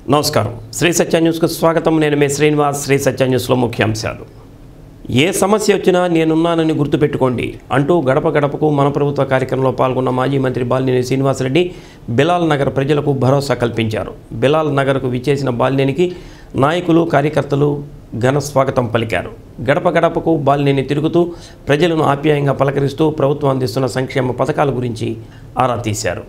నమస్కారం శ్రీ సత్య న్యూస్కు స్వాగతం నేను మీ శ్రీనివాస్ శ్రీ సత్య న్యూస్లో ముఖ్యాంశాలు ఏ సమస్య వచ్చినా నేనున్నానని గుర్తుపెట్టుకోండి అంటూ గడప గడపకు మన ప్రభుత్వ కార్యక్రమంలో పాల్గొన్న మాజీ మంత్రి బాలినేని శ్రీనివాసరెడ్డి బిలాల్ నగర్ ప్రజలకు భరోసా కల్పించారు బిలాల్ నగర్కు విచ్చేసిన బాలినేనికి నాయకులు కార్యకర్తలు ఘన స్వాగతం పలికారు గడప గడపకు బాలినేని తిరుగుతూ ప్రజలను ఆప్యాయంగా పలకరిస్తూ ప్రభుత్వం అందిస్తున్న సంక్షేమ పథకాల గురించి ఆరా తీశారు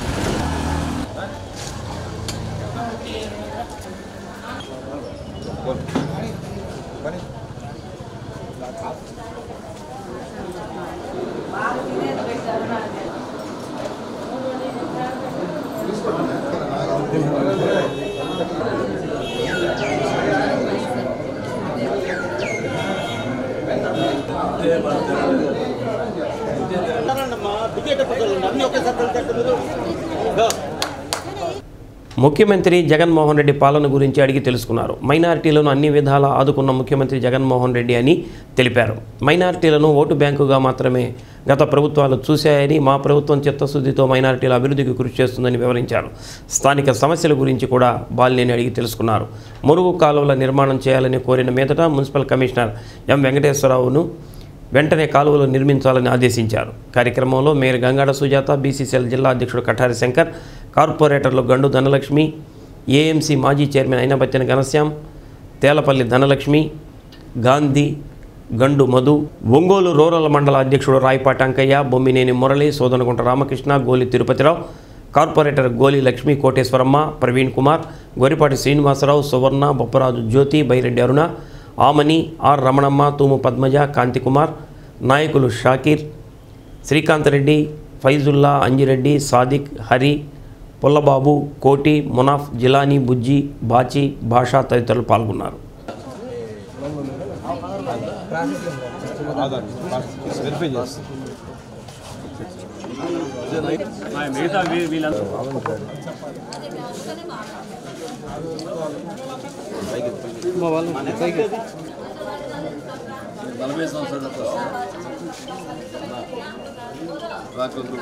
ముఖ్యమంత్రి జగన్మోహన్ రెడ్డి పాలన గురించి అడిగి తెలుసుకున్నారు మైనారిటీలను అన్ని విధాలా ఆదుకున్న ముఖ్యమంత్రి జగన్మోహన్ రెడ్డి అని తెలిపారు మైనారిటీలను ఓటు బ్యాంకుగా మాత్రమే గత ప్రభుత్వాలు చూశాయని మా ప్రభుత్వం చిత్తశుద్ధితో మైనారిటీల అభివృద్ధికి కృషి చేస్తుందని వివరించారు స్థానిక సమస్యల గురించి కూడా బాలినేని అడిగి తెలుసుకున్నారు మురుగు కాలువల నిర్మాణం చేయాలని కోరిన మీదట మున్సిపల్ కమిషనర్ ఎం వెంకటేశ్వరరావును వెంటనే కాలువలు నిర్మించాలని ఆదేశించారు కార్యక్రమంలో మేయర్ గంగాడ సుజాత బీసీసీఎల్ జిల్లా అధ్యక్షుడు కఠారి శంకర్ కార్పొరేటర్లు గండు ధనలక్ష్మి ఏఎంసీ మాజీ చైర్మన్ అయినబత్తిన ఘనశ్యాం తేలపల్లి ధనలక్ష్మి గాంధీ గండు మధు ఒంగోలు రూరల్ మండల అధ్యక్షుడు రాయపాటి అంకయ్య బొమ్మినేని మురళి సోదనగుంట రామకృష్ణ గోలి తిరుపతిరావు కార్పొరేటర్ గోలి లక్ష్మీ కోటేశ్వరమ్మ ప్రవీణ్ కుమార్ గొరిపాటి శ్రీనివాసరావు సువర్ణ బొప్పరాజు జ్యోతి బైరెడ్డి అరుణ ఆమని ఆర్ రమణమ్మ తూము పద్మజ కాంతికుమార్ నాయకులు షాకీర్ శ్రీకాంత్ రెడ్డి ఫైజుల్లా అంజిరెడ్డి సాదిక్ హరి పుల్లబాబు కోటి మునాఫ్ జిలానీ బుజ్జి బాచి భాషా తదితరులు పాల్గొన్నారు నలభై సంవత్సరాలతో రాకూడదు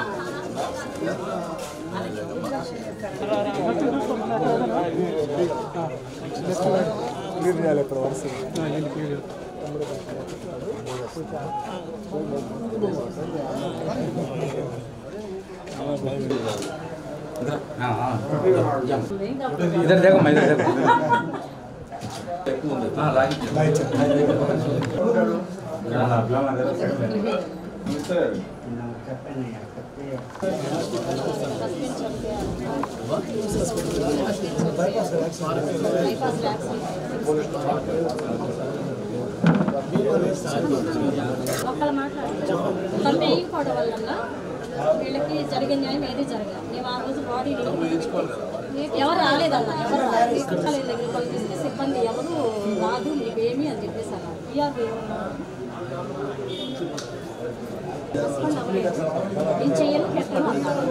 इधर देखो मैं इधर देखो हाँ लाइट ఒక్కళ్ళు మాట్లాడారు ఒకళ్ళు వేయకపోవడం వల్ల వీళ్ళకి జరిగిన న్యాయం ఏది జరగదు మేము ఆ రోజు బాడీ ఎవరు రాలేదన్న ఎవరు రాలేదు కాలేజ్ దగ్గర పంపిస్తే సిబ్బంది ఎవరు రాదు మీవేమి అని చెప్పేసి అన్నారు ఈఆర్ రెస్పాండ్ అవ్వలేదు నేను చెయ్యను పెట్టను అన్నారు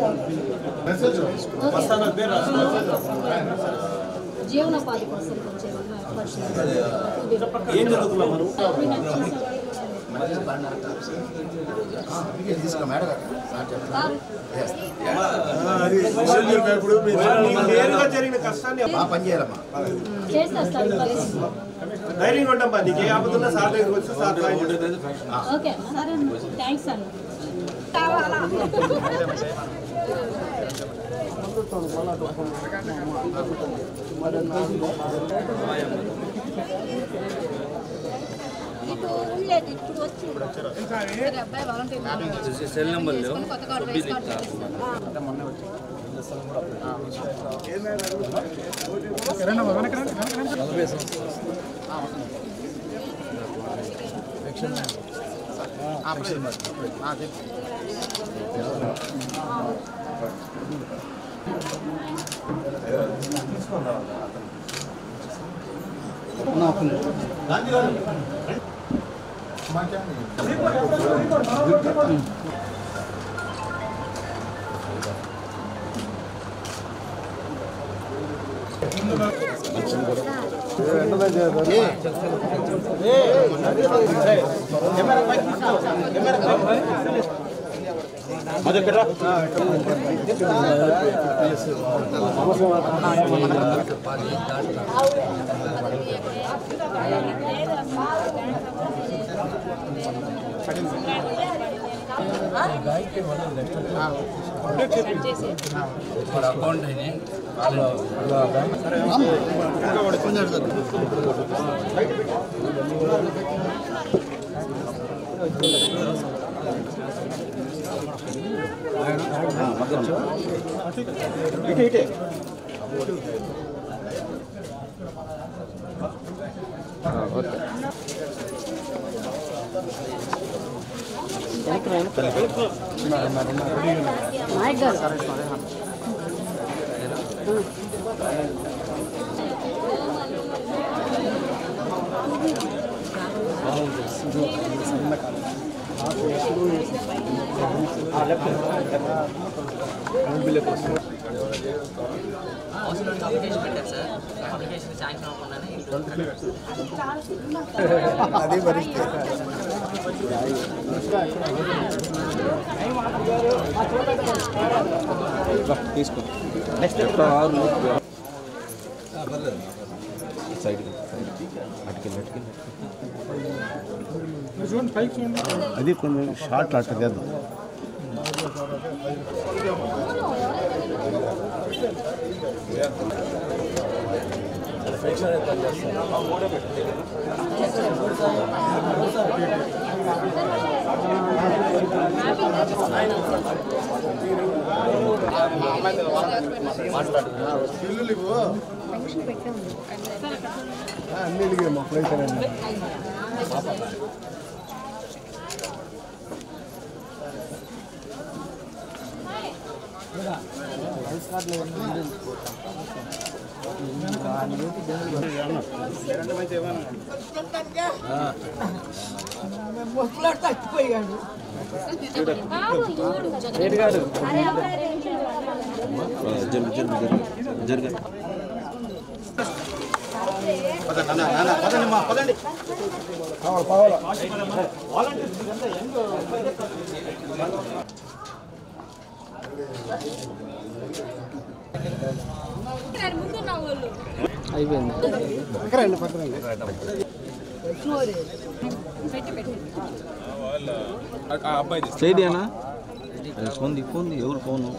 జీవనోపాధి కోసం వచ్చేవన్న ఏం జరుగుతుందమ్మా నేరుగా జరిగిన కష్టాన్ని చేస్తారు సార్ ధైర్యంగా ఉంటాం నీకు ఏ ఆపదున్నా సార్ దగ్గరికి వచ్చి సార్ సాయం చేస్తాం. ఓకే సరే థ్యాంక్స్ అన్న సెల్ నెంబర్ లేవు ఏ అది కొంచెం షార్ట్ అట్లా చేద్దాం స్టేడియానా ఫోన్ ఫోన్ ఎవరు ఫోను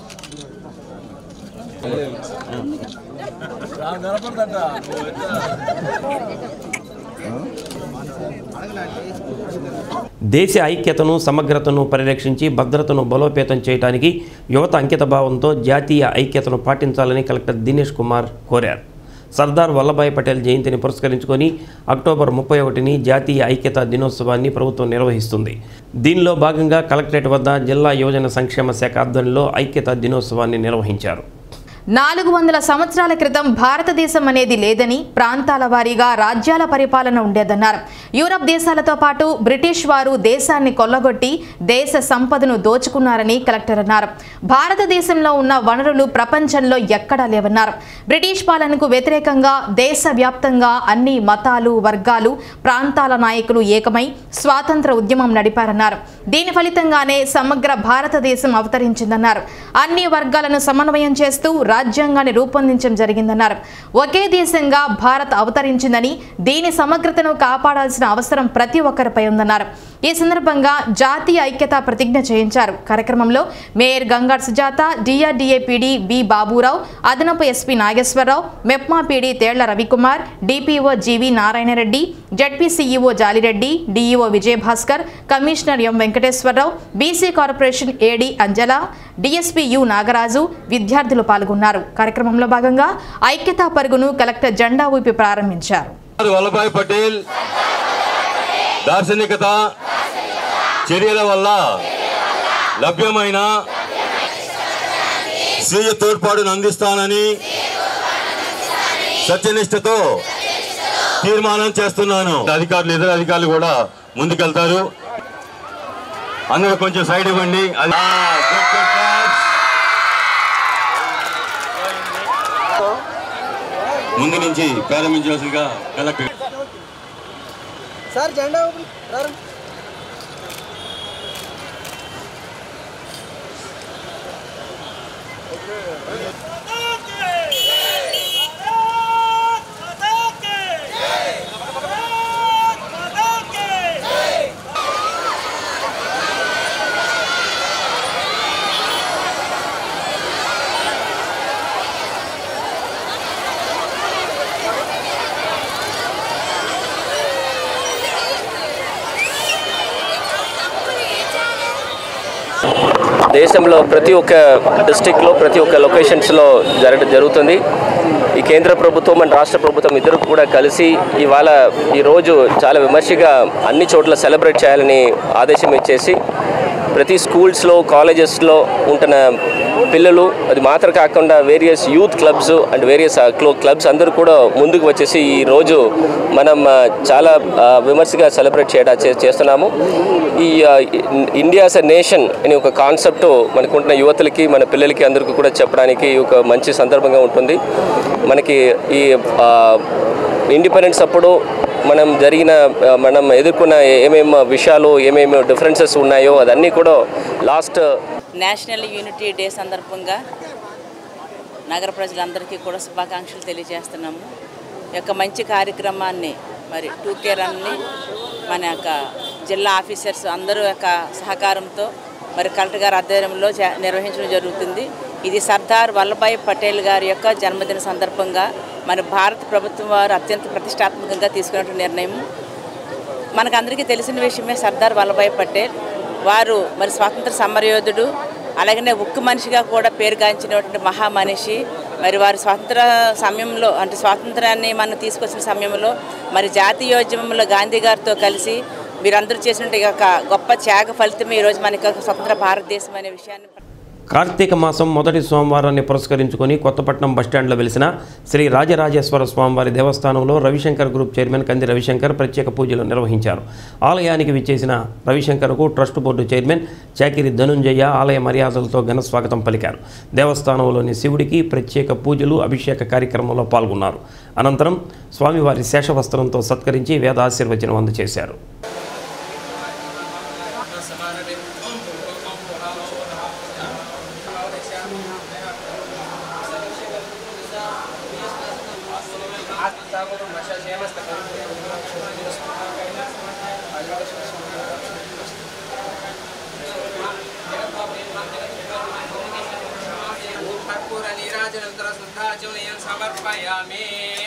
దేశ ఐక్యతను సమగ్రతను పరిరక్షించి భద్రతను బలోపేతం చేయడానికి యువత అంకితభావంతో జాతీయ ఐక్యతను పాటించాలని కలెక్టర్ దినేష్ కుమార్ కోరారు సర్దార్ వల్లభాయ్ పటేల్ జయంతిని పురస్కరించుకొని అక్టోబర్ ముప్పై ఒకటిని జాతీయ ఐక్యతా దినోత్సవాన్ని ప్రభుత్వం నిర్వహిస్తుంది దీనిలో భాగంగా కలెక్టరేట్ వద్ద జిల్లా యువజన సంక్షేమ శాఖ ఆధ్వర్యంలో ఐక్యతా దినోత్సవాన్ని నిర్వహించారు నాలుగు వందల సంవత్సరాల క్రితం భారతదేశం అనేది లేదని ప్రాంతాల వారీగా రాజ్యాల పరిపాలన ఉండేదన్నారు యూరప్ దేశాలతో పాటు బ్రిటిష్ వారు దేశాన్ని కొల్లగొట్టి దేశ సంపదను దోచుకున్నారని కలెక్టర్ అన్నారు భారతదేశంలో ఉన్న వనరులు ప్రపంచంలో ఎక్కడా లేవన్నారు బ్రిటిష్ పాలనకు వ్యతిరేకంగా దేశవ్యాప్తంగా అన్ని మతాలు వర్గాలు ప్రాంతాల నాయకులు ఏకమై స్వాతంత్ర ఉద్యమం నడిపారన్నారు దీని ఫలితంగానే సమగ్ర భారతదేశం అవతరించిందన్నారు అన్ని వర్గాలను సమన్వయం చేస్తూ రాజ్యాంగాన్ని రూపొందించడం జరిగిందన్నారు ఒకే దేశంగా భారత్ అవతరించిందని దీని సమగ్రతను కాపాడాల్సిన అవసరం ప్రతి ఒక్కరిపై ఉందన్నారు ఈ సందర్భంగా జాతీయ ఐక్యత ప్రతిజ్ఞ చేయించారు కార్యక్రమంలో mayor Gangad Sujatha DRDA PD B Baburao అదనపు SP Nageswararao MEPMA PD Tella Ravikumar DPO GV Narayanareddy ZP CEO Jalireddy DEO Vijayabhaskar commissioner M Venkateswararao BC corporation AD Anjala DSP U Nagaraju విద్యార్థులు పాల్గొన్నారు కార్యక్రమంలో భాగంగా ఐక్యతా పరుగును కలెక్టర్ జెండా ఊపి ప్రారంభించారు వల్లభాయ్ పటేల్ దార్శనికత చర్యల వల్ల లభ్యమైన స్వీయ తోడ్పాటును అందిస్తానని సత్యనిష్టతో తీర్మానం చేస్తున్నాను అధికారులు ఇతర అధికారులు కూడా ముందుకెళ్తారు అందరూ కొంచెం సైడ్ ఇవ్వండి అది ఆ, good, good, good. ముందు నుంచి ప్రారంభించవలసిందిగా కలెక్టర్ సార్ జెండా దేశంలో ప్రతి ఒక్క డిస్టిక్లో ప్రతి ఒక్క లొకేషన్స్లో జరగడం జరుగుతుంది ఈ కేంద్ర ప్రభుత్వం అండ్ రాష్ట్ర ప్రభుత్వం ఇద్దరు కూడా కలిసి ఇవాళ ఈరోజు చాలా విమర్శగా అన్ని చోట్ల సెలబ్రేట్ చేయాలని ఆదేశం ఇచ్చేసి ప్రతి స్కూల్స్లో కాలేజెస్లో ఉంటున్న పిల్లలు అది మాత్రం కాకుండా various youth clubs and various clubs అందరూ కూడా ముందుకు వచ్చేసి ఈ రోజు మనం ఆ, చాలా ఆ, విమర్శగా సెలబ్రేట్ చేయడా చే- చేస్తున్నాము ఈ ఇండియాస్ ఎ నేషన్ అనే ఒక కాన్సెప్ట్ మనకుంటున్న యువతలకి మన పిల్లలకి అందరికీ కూడా చెప్పడానికి ఒక మంచి సందర్భంగా ఉంటుంది మనకి ఈ ఇండిపెండెన్స్ అప్పుడు మనం జరిగిన ఆ, మనం ఎదుర్కొన్న ఏమేమి విషయాలు ఏమేమి డిఫరెన్సెస్ ఉన్నాయో అదన్నీ కూడా లాస్ట్ నేషనల్ యూనిటీ డే సందర్భంగా నగర ప్రజలందరికీ కూడా శుభాకాంక్షలు తెలియజేస్తున్నాము ఈ యొక్క మంచి కార్యక్రమాన్ని మరి టూ కే రన్ని మన యొక్క జిల్లా ఆఫీసర్స్ అందరూ యొక్క సహకారంతో మరి కలెక్టర్ గారి ఆధ్వర్యంలో చే- నిర్వహించడం జరుగుతుంది ఇది సర్దార్ వల్లభాయ్ పటేల్ గారి యొక్క జన్మదిన సందర్భంగా మన భారత ప్రభుత్వం వారు అత్యంత ప్రతిష్టాత్మకంగా తీసుకున్న నిర్ణయం మనకందరికీ తెలిసిన విషయమే సర్దార్ వల్లభాయ్ పటేల్ వారు మరి స్వాతంత్ర సమరయోధుడు అలాగనే ఉక్కు మనిషిగా కూడా పేరుగాంచినటువంటి మహామనిషి మరి వారి స్వాతంత్ర సమయంలో అంటే స్వాతంత్రాన్ని మనం తీసుకొచ్చిన సమయంలో మరి జాతీయోద్యమంలో గాంధీ గారితో కలిసి మీరందరూ చేసిన ఈ యొక్క గొప్ప త్యాగ ఫలితమే ఈరోజు మనకి ఒక స్వతంత్ర భారతదేశం అనే విషయాన్ని కార్తీక మాసం మొదటి సోమవారాన్ని పురస్కరించుకొని కొత్తపట్నం బస్టాండ్లో వెలిసిన శ్రీ రాజరాజేశ్వర స్వామివారి దేవస్థానంలో రవిశంకర్ గ్రూప్ చైర్మన్ కంది రవిశంకర్ ప్రత్యేక పూజలు నిర్వహించారు ఆలయానికి విచ్చేసిన రవిశంకర్కు ట్రస్ట్ బోర్డు చైర్మన్ చాకిరి ధనుంజయ ఆలయ మర్యాదలతో ఘన స్వాగతం పలికారు దేవస్థానంలోని శివుడికి ప్రత్యేక పూజలు అభిషేక కార్యక్రమంలో పాల్గొన్నారు అనంతరం స్వామివారి శేషవస్త్రంతో సత్కరించి వేదాశీర్వచనం అందజేశారు కర్పూర నీరాజనంతర శుద్ధాచమయం సమర్పయామి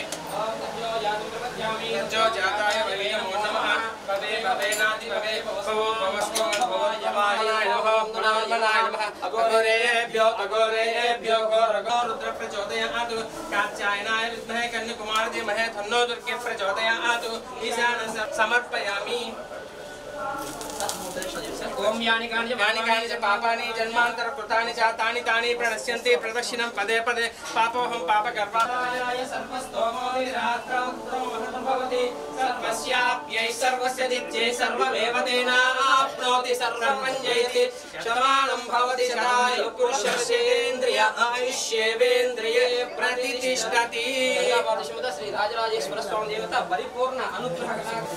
జో జాతాయ వై నమో నమః భవే భవేనాది భవే భవో భవస్వ భవయమానాయ నమః పునామనాయ నమః అఘోరేభ్యో అఘోరేభ్యో ఘోరఘోరుద్ర ప్రచోదయాతు కాత్యాయనాయ విద్మహే కన్యకుమార ధీమహే తన్నో దుర్గే ప్రచోదయాతు ఈశాన సమర్పయామి ఓం యాని కాని యాని కాని చ పాపాని జన్మాంతర కృతాని చ తాని తాని ప్రణశ్యంతి ప్రదక్షిణం పదే పదే పాపోహం పాప గర్భాయ సర్వస్తోమో నిరాత్రౌత్రో మహతం భవతి సర్వస్యాప్యై సర్వస్య దిత్యై సర్వమేవ తేనాప్నోతి సర్వం జయతి శతమానం భవతి శతాయు పురుషేంద్రియ ఆయుష్యేవేంద్రియే ప్రతిష్టతి శ్రీ రాజరాజేశ్వర స్వామి దేవత పరిపూర్ణ అనుగ్రహ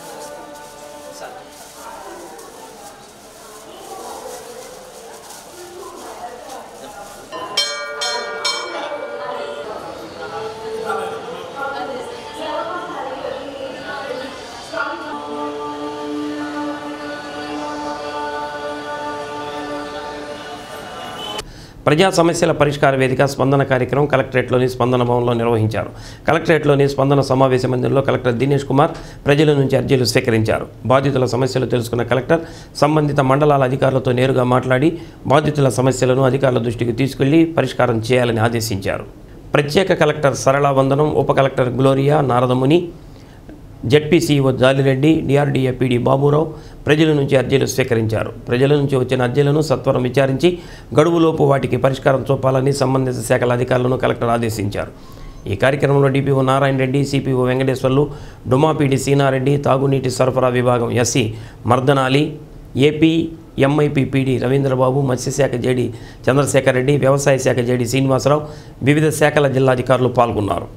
ప్రజా సమస్యల పరిష్కార వేదిక స్పందన కార్యక్రమం కలెక్టరేట్లోని స్పందన భవన్లో నిర్వహించారు కలెక్టరేట్లోని స్పందన సమావేశ మందిరంలో కలెక్టర్ దినేష్ కుమార్ ప్రజల నుంచి అర్జీలు స్వీకరించారు బాధితుల సమస్యలు తెలుసుకున్న కలెక్టర్ సంబంధిత మండలాల అధికారులతో నేరుగా మాట్లాడి బాధితుల సమస్యలను అధికారుల దృష్టికి తీసుకెళ్లి పరిష్కారం చేయాలని ఆదేశించారు ప్రత్యేక కలెక్టర్ సరళా వందనం ఉప collector Gloria Naradamuni ZP CEO Jalireddy DRDA PD Baburao ప్రజల నుంచి అర్జీలు స్వీకరించారు ప్రజల నుంచి వచ్చిన అర్జీలను సత్వరం విచారించి గడువులోపు వాటికి పరిష్కారం చూపాలని సంబంధిత శాఖల అధికారులను కలెక్టర్ ఆదేశించారు ఈ కార్యక్రమంలో డిపిఓ నారాయణ రెడ్డి సిపిఓ వెంకటేశ్వర్లు డుమాపీడి సీనారెడ్డి తాగునీటి సరఫరా విభాగం SE Mardanali AP MIP PD Ravindrababu మత్స్యశాఖ జేడి చంద్రశేఖర్ రెడ్డి వ్యవసాయ శాఖ జేడి శ్రీనివాసరావు వివిధ శాఖల జిల్లాధికారులు పాల్గొన్నారు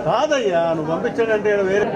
కాదయ్యా నువ్వు పంపించాడంటే ఈడ వేరే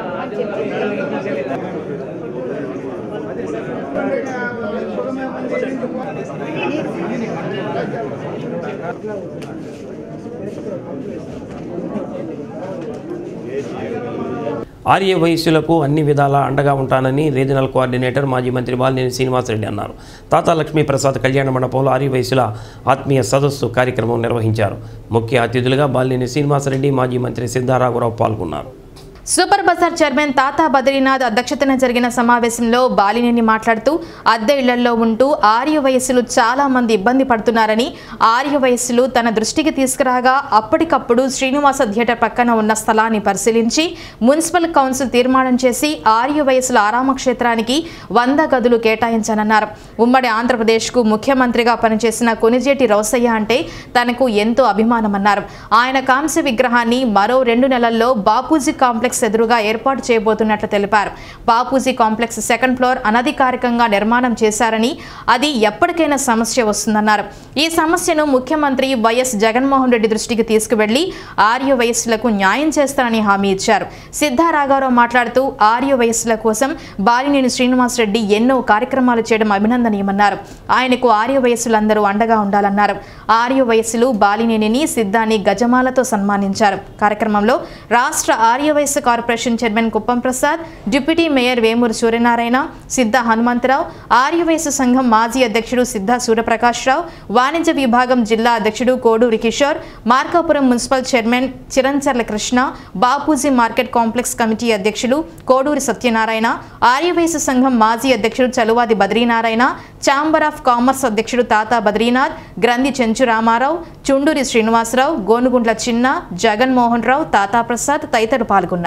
ఆర్య వయస్సులకు అన్ని విధాలా అండగా ఉంటానని రీజనల్ కోఆర్డినేటర్ మాజీ మంత్రి బాలినేని శ్రీనివాసరెడ్డి అన్నారు తాతా లక్ష్మీ ప్రసాద్ కళ్యాణ మండపంలో ఆర్య వయసుల ఆత్మీయ సదస్సు కార్యక్రమం నిర్వహించారు ముఖ్య అతిథులుగా బాలినేని శ్రీనివాసరెడ్డి మాజీ మంత్రి సిద్ధారాఘవరావు పాల్గొన్నారు సూపర్ బజార్ చైర్మన్ తాతా బద్రీనాథ్ అధ్యక్షతన జరిగిన సమావేశంలో బాలినేని మాట్లాడుతూ అద్దె ఇళ్లలో ఉంటూ ఆర్య వయస్సులు చాలా మంది ఇబ్బంది పడుతున్నారని ఆర్య వయస్సులు తన దృష్టికి తీసుకురాగా అప్పటికప్పుడు శ్రీనివాస థియేటర్ పక్కన ఉన్న స్థలాన్ని పరిశీలించి మున్సిపల్ కౌన్సిల్ తీర్మానం చేసి ఆర్య వయస్సుల ఆరామ క్షేత్రానికి వంద గదులు కేటాయించానన్నారు ఉమ్మడి ఆంధ్రప్రదేశ్కు ముఖ్యమంత్రిగా పనిచేసిన కొనిజేటి రౌసయ్య అంటే తనకు ఎంతో అభిమానమన్నారు ఆయన కాంస్య విగ్రహాన్ని మరో రెండు నెలల్లో బాపూజీ కాంప్లెక్స్ ఎదురుగా ఏర్పాటు చేయబోతున్నట్లు తెలిపారు బాపూజీ కాంప్లెక్స్ సెకండ్ ఫ్లోర్ అనధికారికంగా నిర్మాణం చేశారని అది ఎప్పటికైనా సమస్య వస్తుందన్నారు ఈ సమస్యను ముఖ్యమంత్రి వైఎస్ జగన్మోహన్ రెడ్డి దృష్టికి తీసుకువెళ్లి ఆర్య వయస్సులకు న్యాయం చేస్తారని హామీ ఇచ్చారు సిద్ధారాఘవరావు మాట్లాడుతూ ఆర్య వయస్సుల కోసం బాలినేని శ్రీనివాసరెడ్డి ఎన్నో కార్యక్రమాలు చేయడం అభినందనీయమన్నారు ఆయనకు ఆర్య వయస్సులందరూ అండగా ఉండాలన్నారు ఆర్య వయస్సులు బాలినేనిని సిద్ధాన్ని గజమాలతో సన్మానించారు కార్యక్రమంలో రాష్ట్ర ఆర్య వయస్సు corporation chairman Kuppam Prasad deputy mayor Vemuru Suryanarayana Siddha Hanumantharao Arya వయస్సు సంఘం మాజీ అధ్యక్షుడు సిద్ధ సూర్యప్రకాశ్రావు వాణిజ్య విభాగం జిల్లా అధ్యక్షుడు Koduri Kishore Markapuram municipal chairman Chirancharla Krishna Bapuji market complex committee అధ్యక్షులు కోడూరి సత్యనారాయణ ఆర్యవయసు సంఘం మాజీ అధ్యక్షుడు Chaluvadi Badrinarayana chamber of commerce అధ్యక్షుడు తాతా బద్రీనాథ్ గ్రంథి చెంచు రామారావు చుండూరి శ్రీనివాసరావు గోనుగుంట్ల చిన్న జగన్మోహన్ రావు తాతా ప్రసాద్ తదితరులు పాల్గొన్నారు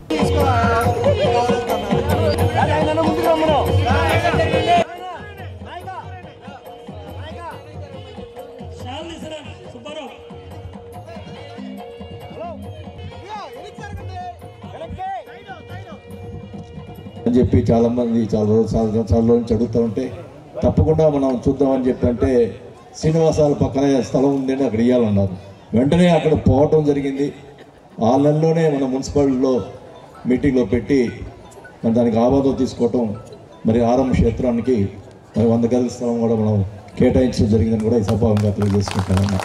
అని చెప్పి చాలామంది చాలా రోజు చాలా చాలా రోజుల నుంచి అడుగుతూ ఉంటే తప్పకుండా మనం చూద్దామని చెప్పి అంటే శ్రీనివాసాల పక్కనే స్థలం ఉందని అక్కడ ఇవ్వాలన్నారు వెంటనే అక్కడ పోవటం జరిగింది ఆ నెలలోనే మన మున్సిపాలిటీలో మీటింగ్లో పెట్టి మరి దానికి ఆవాదం తీసుకోవటం మరి ఆరంభ క్షేత్రానికి మరి వంద గదుల స్థలం కూడా మనం కేటాయించడం జరిగిందని కూడా ఈ సభావంగా తెలియజేసుకుంటామన్నా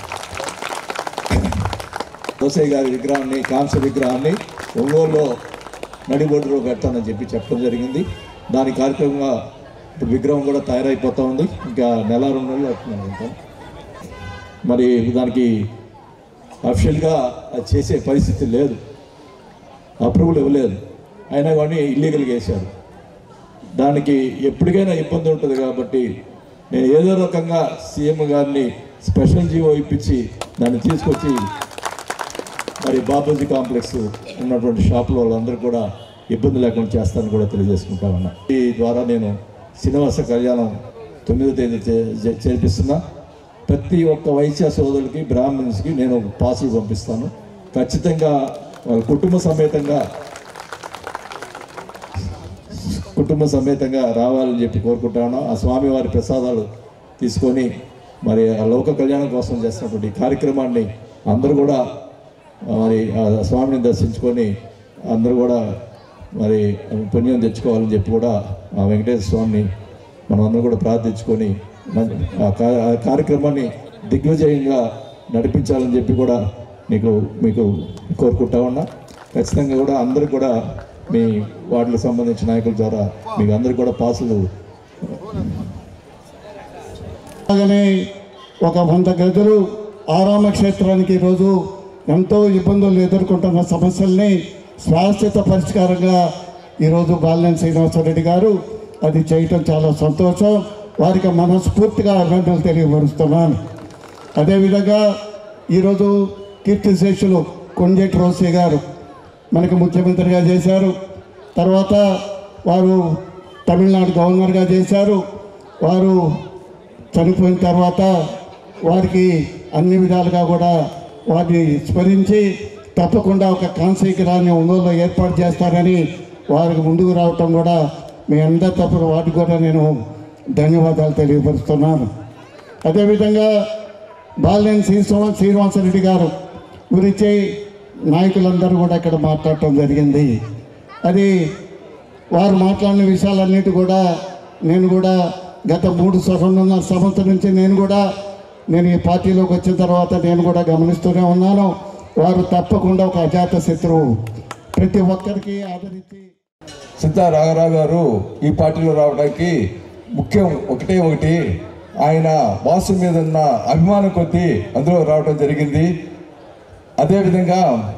దోసయ్య గారి విగ్రహాన్ని కాంస్య విగ్రహాన్ని ఒంగోలులో నడిబొడ్డులో పెడతానని చెప్పి చెప్పడం జరిగింది దాని కార్యక్రమంగా ఇప్పుడు విగ్రహం కూడా తయారైపోతూ ఉంది ఇంకా నెల రెండు నెలలు అవుతుంది అనుకుంటాం మరి దానికి అఫిషియల్గా అది చేసే పరిస్థితి లేదు అప్రూవల్ ఇవ్వలేదు అయినా కానీ ఇల్లీగల్గా వేశారు దానికి ఎప్పటికైనా ఇబ్బంది ఉంటుంది కాబట్టి నేను ఏదో రకంగా సీఎం గారిని స్పెషల్ జీవో ఇప్పించి దాన్ని తీసుకొచ్చి మరి బాపూజీ కాంప్లెక్స్ ఉన్నటువంటి షాపుల వాళ్ళందరూ కూడా ఇబ్బంది లేకుండా చేస్తానని కూడా తెలియజేసుకుంటా ఉన్నా ఈ ద్వారా నేను శ్రీనివాస కళ్యాణం తొమ్మిదో తేదీ చే- చే- చేపిస్తున్నా ప్రతి ఒక్క వైశ్య సోదరులకి బ్రాహ్మణ్స్కి నేను పాసులు పంపిస్తాను ఖచ్చితంగా వాళ్ళ కుటుంబ సమేతంగా కుటుంబ సమేతంగా రావాలని చెప్పి కోరుకుంటాను ఆ స్వామివారి ప్రసాదాలు తీసుకొని మరి ఆ లోక కళ్యాణం కోసం చేస్తున్నటువంటి ఈ కార్యక్రమాన్ని అందరూ కూడా మరి ఆ స్వామిని దర్శించుకొని అందరూ కూడా మరి పుణ్యం తెచ్చుకోవాలని చెప్పి కూడా ఆ వెంకటేశ్వర స్వామిని మనం అందరూ కూడా ప్రార్థించుకొని మన- ఆ కా- ఆ కార్యక్రమాన్ని దిగ్విజయంగా నడిపించాలని చెప్పి కూడా మీకు మీకు కోరుకుంటా ఉన్నా ఖచ్చితంగా కూడా అందరూ కూడా మీ వార్డులకు సంబంధించిన నాయకుల ద్వారా మీకు అందరికి కూడా పాసులు అలాగనే ఒక వంద గదులు ఆరామ క్షేత్రానికి ఈరోజు ఎంతో ఇబ్బందులు ఎదుర్కొంటున్న సమస్యల్ని శాశ్వత పరిష్కారంగా ఈరోజు బాలినేని శ్రీనివాసరెడ్డి గారు అది చేయటం చాలా సంతోషం వారికి మనస్ఫూర్తిగా అభినందనలు తెలియపరుస్తున్నాను అదేవిధంగా ఈరోజు కీర్తిశేషులు కొంజేటి రోసే గారు మనకి ముఖ్యమంత్రిగా చేశారు తర్వాత వారు తమిళనాడు గవర్నర్గా చేశారు వారు చనిపోయిన తర్వాత వారికి అన్ని విధాలుగా కూడా వారిని స్మరించి తప్పకుండా ఒక కాన్సీకరాన్ని ఒంగోలులో ఏర్పాటు చేస్తారని వారికి ముందుకు రావటం కూడా మీ అందరి తరపున వాటికి కూడా నేను ధన్యవాదాలు తెలియపరుస్తున్నాను అదేవిధంగా బాలినేని శ్రీ శ్రీనివాసరెడ్డి గారు గురించి నాయకులందరూ కూడా ఇక్కడ మాట్లాడటం జరిగింది అది వారు మాట్లాడిన విషయాలన్నిటి కూడా నేను కూడా గత మూడు రెండున్నర సంవత్సరం నుంచి నేను కూడా నేను ఈ పార్టీలోకి వచ్చిన తర్వాత నేను కూడా గమనిస్తూనే ఉన్నాను వారు తప్పకుండా ఒక అజాత శత్రువు ప్రతి ఒక్కరికి ఆదరించి సిద్ధా రాఘరావు గారు ఈ పార్టీలో రావడానికి ముఖ్యం ఒకటే ఒకటి ఆయన బాసు మీద ఉన్న అభిమానం కొద్దీ అందులో రావడం జరిగింది అదేవిధంగా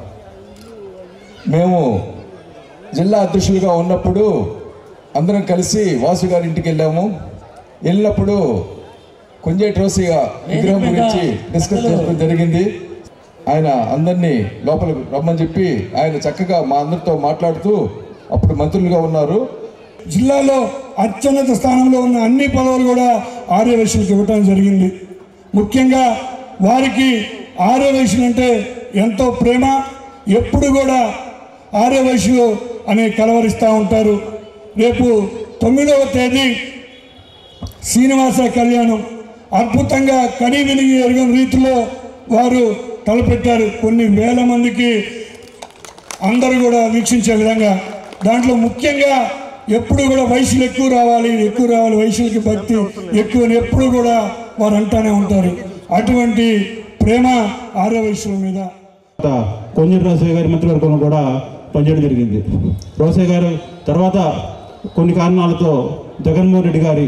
మేము జిల్లా అధ్యక్షులుగా ఉన్నప్పుడు అందరం కలిసి వాసు గారి ఇంటికి వెళ్ళాము వెళ్ళినప్పుడు కొంజేటి రోసిగా విగ్రహం గురించి డిస్కస్ చేయడం జరిగింది ఆయన అందరినీ లోపలికి రమ్మని చెప్పి ఆయన చక్కగా మా అందరితో మాట్లాడుతూ అప్పుడు మంత్రులుగా ఉన్నారు జిల్లాలో అత్యున్నత స్థానంలో ఉన్న అన్ని పదవులు కూడా ఆర్యవైశ్యులకు ఇవ్వటం జరిగింది ముఖ్యంగా వారికి ఆర్యవైశ్యులు అంటే ఎంతో ప్రేమ ఎప్పుడు కూడా ఆర్యవైశ్యులు అనే కలవరిస్తూ ఉంటారు రేపు తొమ్మిదవ తేదీ శ్రీనివాస కళ్యాణం అద్భుతంగా కడి వినిగి ఎరగని రీతిలో వారు తలపెట్టారు కొన్ని వేల మందికి అందరూ కూడా వీక్షించే విధంగా దాంట్లో ముఖ్యంగా ఎప్పుడు కూడా వయసులు ఎక్కువ రావాలి ఎక్కువ రావాలి వయసులకి భక్తి ఎక్కువ అని ఎప్పుడు కూడా వారు అంటానే ఉంటారు అటువంటి ప్రేమ ఆర్య వయసుల మీద కొంజరి రోసయ్య గారి మంత్రివర్గంలో కూడా పనిచేయడం జరిగింది రోసయ్య గారు తర్వాత కొన్ని కారణాలతో జగన్మోహన్ రెడ్డి గారి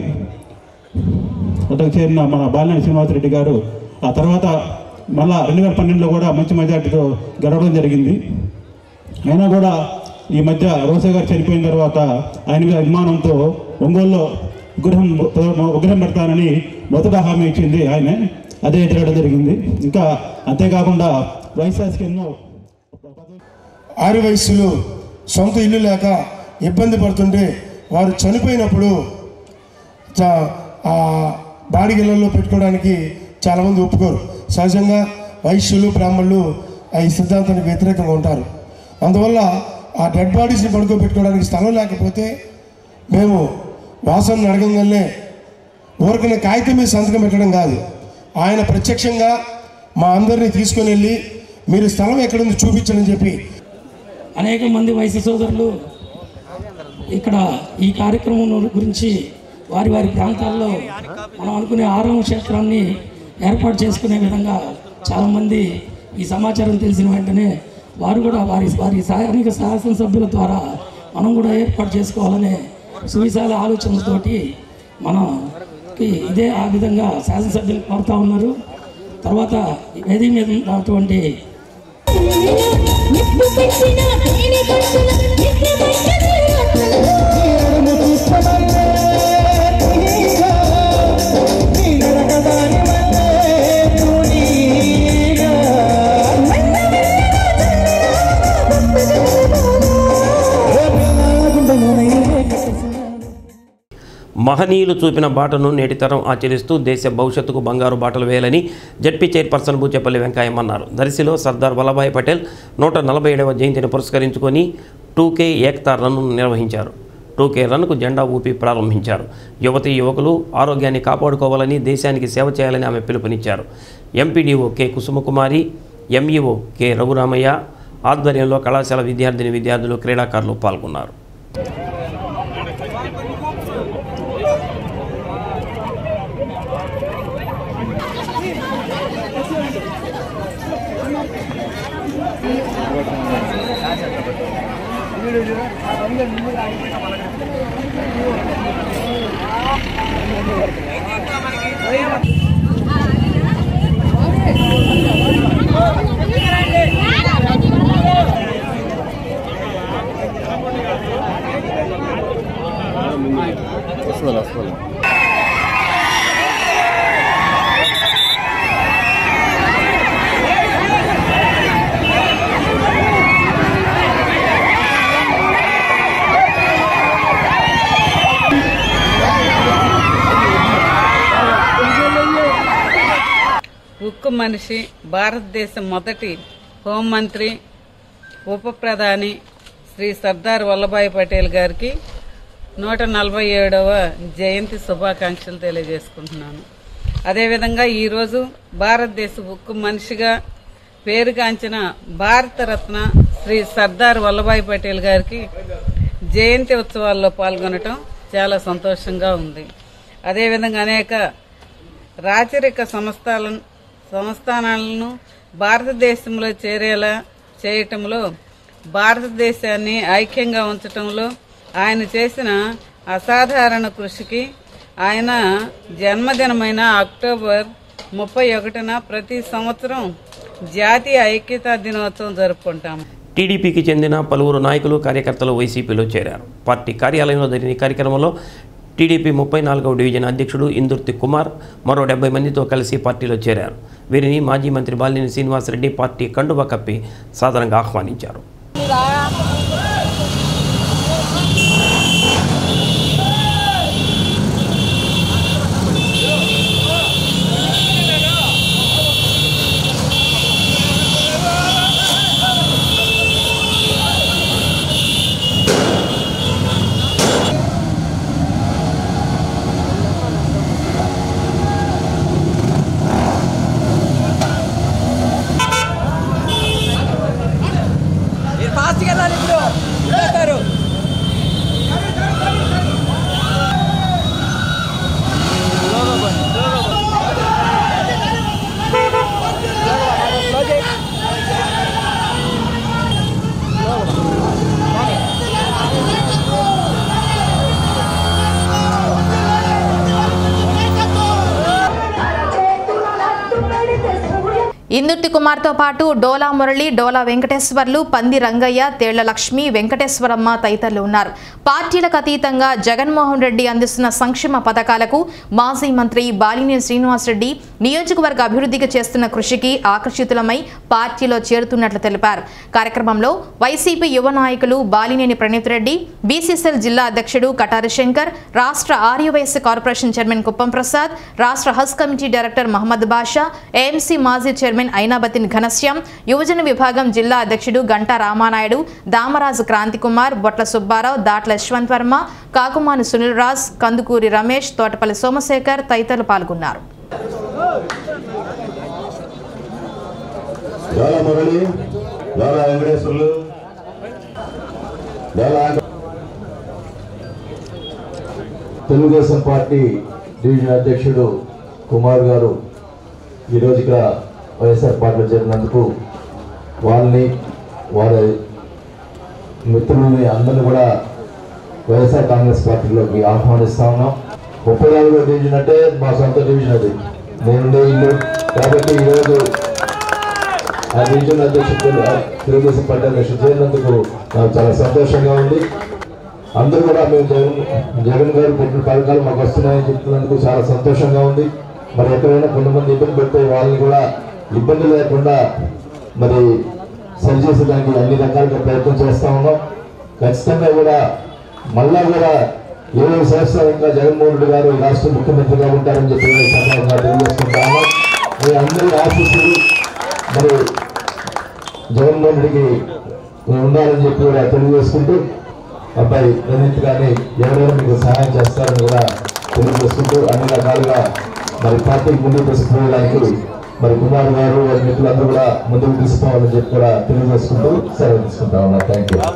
వద్దకు చేరిన మన బాలినేని శ్రీనివాసరెడ్డి గారు ఆ తర్వాత మళ్ళా రెండు వేల పన్నెండులో కూడా మంచి మెజార్టీతో గెలవడం జరిగింది అయినా కూడా ఈ మధ్య రోసయ్య గారు చనిపోయిన తర్వాత ఆయన మీద అభిమానంతో ఒంగోలులో విగ్రహం విగ్రహం పెడతానని మొదట హామీ ఇచ్చింది ఆయనే అదే తిరగడం జరిగింది ఇంకా అంతేకాకుండా వైఎస్ఆర్సీకి ఎన్నో ఆరు వయస్సులు సొంత ఇల్లు లేక ఇబ్బంది పడుతుంటే వారు చనిపోయినప్పుడు చా- ఆ బాడిగిళ్ళల్లో పెట్టుకోవడానికి చాలామంది ఒప్పుకోరు సహజంగా వైశ్యులు బ్రాహ్మణులు ఆ ఈ సిద్ధాంతానికి వ్యతిరేకంగా ఉంటారు అందువల్ల ఆ డెడ్ బాడీస్ని పడుకోబెట్టుకోవడానికి స్థలం లేకపోతే మేము వాసన అడగంగానే ఊరికనే కాగితం మీద సంతకం పెట్టడం కాదు ఆయన ప్రత్యక్షంగా మా అందరినీ తీసుకొని వెళ్ళి మీరు స్థలం ఎక్కడుంది చూపించండి చెప్పి అనేక మంది వయసు సోదరులు ఇక్కడ ఈ కార్యక్రమం గురించి వారి వారి ప్రాంతాల్లో మనం అనుకునే ఆరామ క్షేత్రాన్ని ఏర్పాటు చేసుకునే విధంగా చాలామంది ఈ సమాచారం తెలిసిన వెంటనే వారు కూడా వారి వారి స్థానిక శాసనసభ్యుల ద్వారా మనం కూడా ఏర్పాటు చేసుకోవాలనే సువిశాల ఆలోచనలతోటి మనకి ఇదే ఆ విధంగా శాసనసభ్యులు కోరుతా ఉన్నారు తర్వాత ఈ వేదిక మీద ఉన్నటువంటి మహనీయులు చూపిన బాటను నేటి తరం ఆచరిస్తూ దేశ భవిష్యత్తుకు బంగారు బాటలు వేయాలని జడ్పీ చైర్పర్సన్ బూచేపల్లి వెంకయ్య అన్నారు దర్శిలో సర్దార్ వల్లభాయ్ పటేల్ నూట నలభై ఏడవ జయంతిని పురస్కరించుకొని టూకే ఏక్తా రన్ను నిర్వహించారు టూకే రన్కు జెండా ఊపి ప్రారంభించారు యువతీ యువకులు ఆరోగ్యాన్ని కాపాడుకోవాలని దేశానికి సేవ చేయాలని ఆమె పిలుపునిచ్చారు MPDO K Kusumakumari MEO K Raghuramaiah ఆధ్వర్యంలో కళాశాల విద్యార్థిని విద్యార్థులు క్రీడాకారులు పాల్గొన్నారు వస్తుంది వస్తుంది ఉక్కు మనిషి భారతదేశం మొదటి హోంమంత్రి ఉప ప్రధాని శ్రీ సర్దార్ వల్లభాయ్ పటేల్ గారికి నూట నలభై ఏడవ జయంతి శుభాకాంక్షలు తెలియజేసుకుంటున్నాను అదేవిధంగా ఈరోజు భారతదేశ ఉక్కు మనిషిగా పేరుగాంచిన భారతరత్న శ్రీ సర్దార్ వల్లభాయ్ పటేల్ గారికి జయంతి ఉత్సవాల్లో పాల్గొనటం చాలా సంతోషంగా ఉంది అదేవిధంగా అనేక రాచరిక సంస్థలను సంస్థానాలను భారతదేశంలో చేరేలా చేయటంలో భారతదేశాన్ని ఐక్యంగా ఉంచటంలో ఆయన చేసిన అసాధారణ కృషికి ఆయన జన్మదినమైన అక్టోబర్ ముప్పై ఒకటిన ప్రతి సంవత్సరం జాతీయ ఐక్యతా దినోత్సవం జరుపుకుంటాము టీడీపీకి చెందిన పలువురు నాయకులు కార్యకర్తలు వైసీపీలో చేరారు పార్టీ కార్యాలయంలో జరిగిన ఈ కార్యక్రమంలో టీడీపీ ముప్పై నాలుగవ డివిజన్ అధ్యక్షుడు ఇందుర్తి కుమార్ మరో డెబ్బై మందితో కలిసి పార్టీలో చేరారు వీరిని మాజీ మంత్రి బాలినేని శ్రీనివాసరెడ్డి పార్టీ కండువా కప్పి సాధారణంగా ఆహ్వానించారు మీరు ఫాస్ట్గా వెళ్ళాలి ఇప్పుడు వెళ్తారు ఇందుర్తి కుమార్తో పాటు డోలా మురళి డోలా వెంకటేశ్వర్లు పంది రంగయ్య తేళ్ల లక్ష్మి వెంకటేశ్వరమ్మ తదితరులు ఉన్నారు పార్టీలకు అతీతంగా జగన్మోహన్ రెడ్డి అందిస్తున్న సంక్షేమ పథకాలకు మాజీ మంత్రి బాలినేని శ్రీనివాసరెడ్డి నియోజకవర్గ అభివృద్ధికి చేస్తున్న కృషికి ఆకర్షితులమై పార్టీలో చేరుతున్నట్లు తెలిపారు కార్యక్రమంలో వైసీపీ యువ నాయకులు బాలినేని ప్రణీత్ రెడ్డి బీసీసీఎల్ జిల్లా అధ్యక్షుడు కటారి శంకర్ రాష్ట్ర ఆర్యవైశ్య కార్పొరేషన్ చైర్మన్ కుప్పం ప్రసాద్ రాష్ట్ర Haj committee director Mohammed Basha AMC మాజీ చైర్మన్ ఐనాబతిన్ ఘనశ్యాం యువజన విభాగం జిల్లా అధ్యక్షుడు గంటా రామానాయుడు దామరాజు క్రాంతికుమార్ బొట్ల సుబ్బారావు దాట్ల యశ్వంత్ వర్మ కాకుమాని సునీల్ రాజ్ కందుకూరి రమేష్ తోటపల్లి సోమశేఖర్ తదితరులు పాల్గొన్నారు డోలా మురళి డోలా వెంకటేశ్వర్లు డోలా తెలుగుదేశం పార్టీ డివిజన్ అధ్యక్షుడు కుమార్ గారు ఈరోజు ఇక్కడ వైఎస్ఆర్ పార్టీలో చేరినందుకు వాళ్ళని వారి మిత్రులని అందరిని కూడా వైఎస్ఆర్ కాంగ్రెస్ పార్టీలోకి ఆహ్వానిస్తా ఉన్నాం ముప్పై నాలుగో డివిజన్ అంటే మా సొంత డివిజన్ అది నేనుండే ఇల్లు కాబట్టి ఈరోజు ఆ డివిజన్ అధ్యక్షుడు తెలుగుదేశం పార్టీ అధ్యక్షుడు చేరినందుకు నాకు చాలా సంతోషంగా ఉంది అందరూ కూడా మేము జగన్ జగన్ గారు పెట్టిన పథకాలు మాకు వస్తున్నాయని చెప్తున్నందుకు చాలా సంతోషంగా ఉంది మరి ఎక్కడైనా కొంతమంది ఇబ్బంది పెడితే వాళ్ళని కూడా ఇబ్బంది లేకుండా మరి సరిచేసేదానికి అన్ని రకాలుగా ప్రయత్నం చేస్తా ఉన్నాం ఖచ్చితంగా కూడా మళ్ళా కూడా ఏడు సంవత్సరాలు ఇంకా జగన్మోహన్ రెడ్డి గారు ఈ రాష్ట్ర ముఖ్యమంత్రిగా ఉంటారని చెప్పి ఈ సందర్భంగా తెలియజేసుకుంటాము మీ అందరి ఆశీస్సులు మరి జగన్మోహన్ రెడ్డికి ఉండాలని చెప్పి కూడా తెలియజేసుకుంటూ అబ్బాయి ప్రణీత్ గారిని ఎవరైనా మీకు సహాయం చేస్తారని కూడా తెలియజేసుకుంటూ అన్ని రకాలుగా మరి పార్టీకి ముందుకు తీసుకుపోవడానికి మరి కుమార్ గారు వారి మిత్రులందరూ కూడా ముందుకు తీసుకోవాలని చెప్పి కూడా తెలియజేసుకుంటూ సెలవు తీసుకుంటా ఉన్నా థ్యాంక్ యూ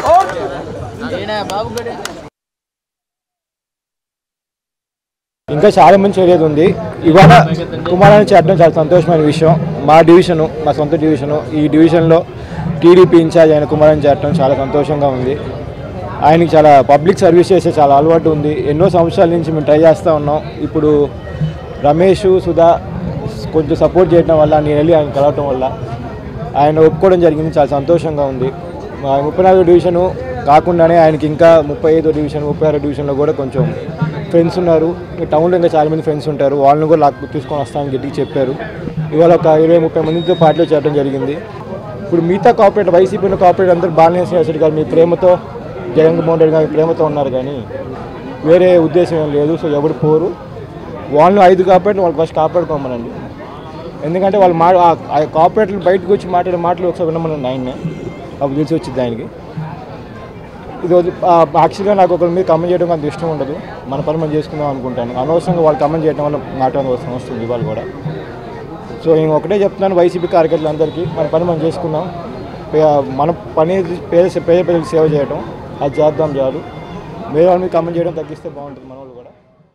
ఇంకా చాలా మంది చర్యది ఉంది ఇవాళ కుమారాన్ని చేరడం చాలా సంతోషమైన విషయం మా డివిజను మా సొంత డివిజను ఈ డివిజన్లో టీడీపీ ఇన్ఛార్జ్ అయిన కుమారాన్ని చేరడం చాలా సంతోషంగా ఉంది ఆయనకి చాలా పబ్లిక్ సర్వీస్ చేసే చాలా అలవాటు ఉంది ఎన్నో సంవత్సరాల నుంచి మేము ట్రై చేస్తూ ఉన్నాం ఇప్పుడు రమేష్ సుధా కొంచెం సపోర్ట్ చేయడం వల్ల నేను వెళ్ళి ఆయన కలవటం వల్ల ఆయన ఒప్పుకోవడం జరిగింది చాలా సంతోషంగా ఉంది మా ముప్పై నాలుగు డివిజను కాకుండానే ఆయనకి ఇంకా ముప్పై ఐదో డివిజన్ ముప్పై ఆరో డివిజన్లో కూడా కొంచెం ఫ్రెండ్స్ ఉన్నారు ఈ టౌన్లో ఇంకా చాలా మంది ఫ్రెండ్స్ ఉంటారు వాళ్ళని కూడా లాక్ తీసుకొని వస్తామని గట్టిగా చెప్పారు ఇవాళ ఒక ఇరవై ముప్పై మందితో పార్టీలో చేరడం జరిగింది ఇప్పుడు మిగతా కార్పొరేట్ వైసీపీ కార్పొరేట్ అందరూ బాలినేని శ్రీనివాసరెడ్డి గారు మీ ప్రేమతో జగన్మోహన్ రెడ్డి గారి ప్రేమతో ఉన్నారు కానీ వేరే ఉద్దేశం ఏం లేదు సో ఎవరు పోరు వాళ్ళు ఐదు కార్పొరేట్ వాళ్ళు ఫస్ట్ కాపాడుకోమనండి ఎందుకంటే వాళ్ళు మా ఆ కార్పొరేట్లు బయటకు వచ్చి మాట్లాడే మాటలు ఒకసారి వినమనండి ఆయన్నే అప్పుడు తెలిసి వచ్చింది ఆయనకి ఇది వదిలి- ఆ, యాక్చువల్గా నాకు ఒకరి మీద కమెంట్ చేయడం అంత ఇష్టం ఉండదు మన పని మనం చేసుకుందాం అనుకుంటాను అనవసరంగా వాళ్ళు కమెంట్ చేయడం వల్ల మాట అవసరం వస్తుంది ఇవాళ కూడా సో నేను ఒకటే చెప్తున్నాను వైసీపీ కార్యకర్తలందరికీ మన పని మనం చేసుకుందాం ఇక మన పని పేద పేద ప్రజలకు సేవ చేయడం అది చేద్దాం చాలు వేరే వాళ్ళ మీద కమెంట్ చేయడం తగ్గిస్తే బాగుంటుంది మన వాళ్ళు కూడా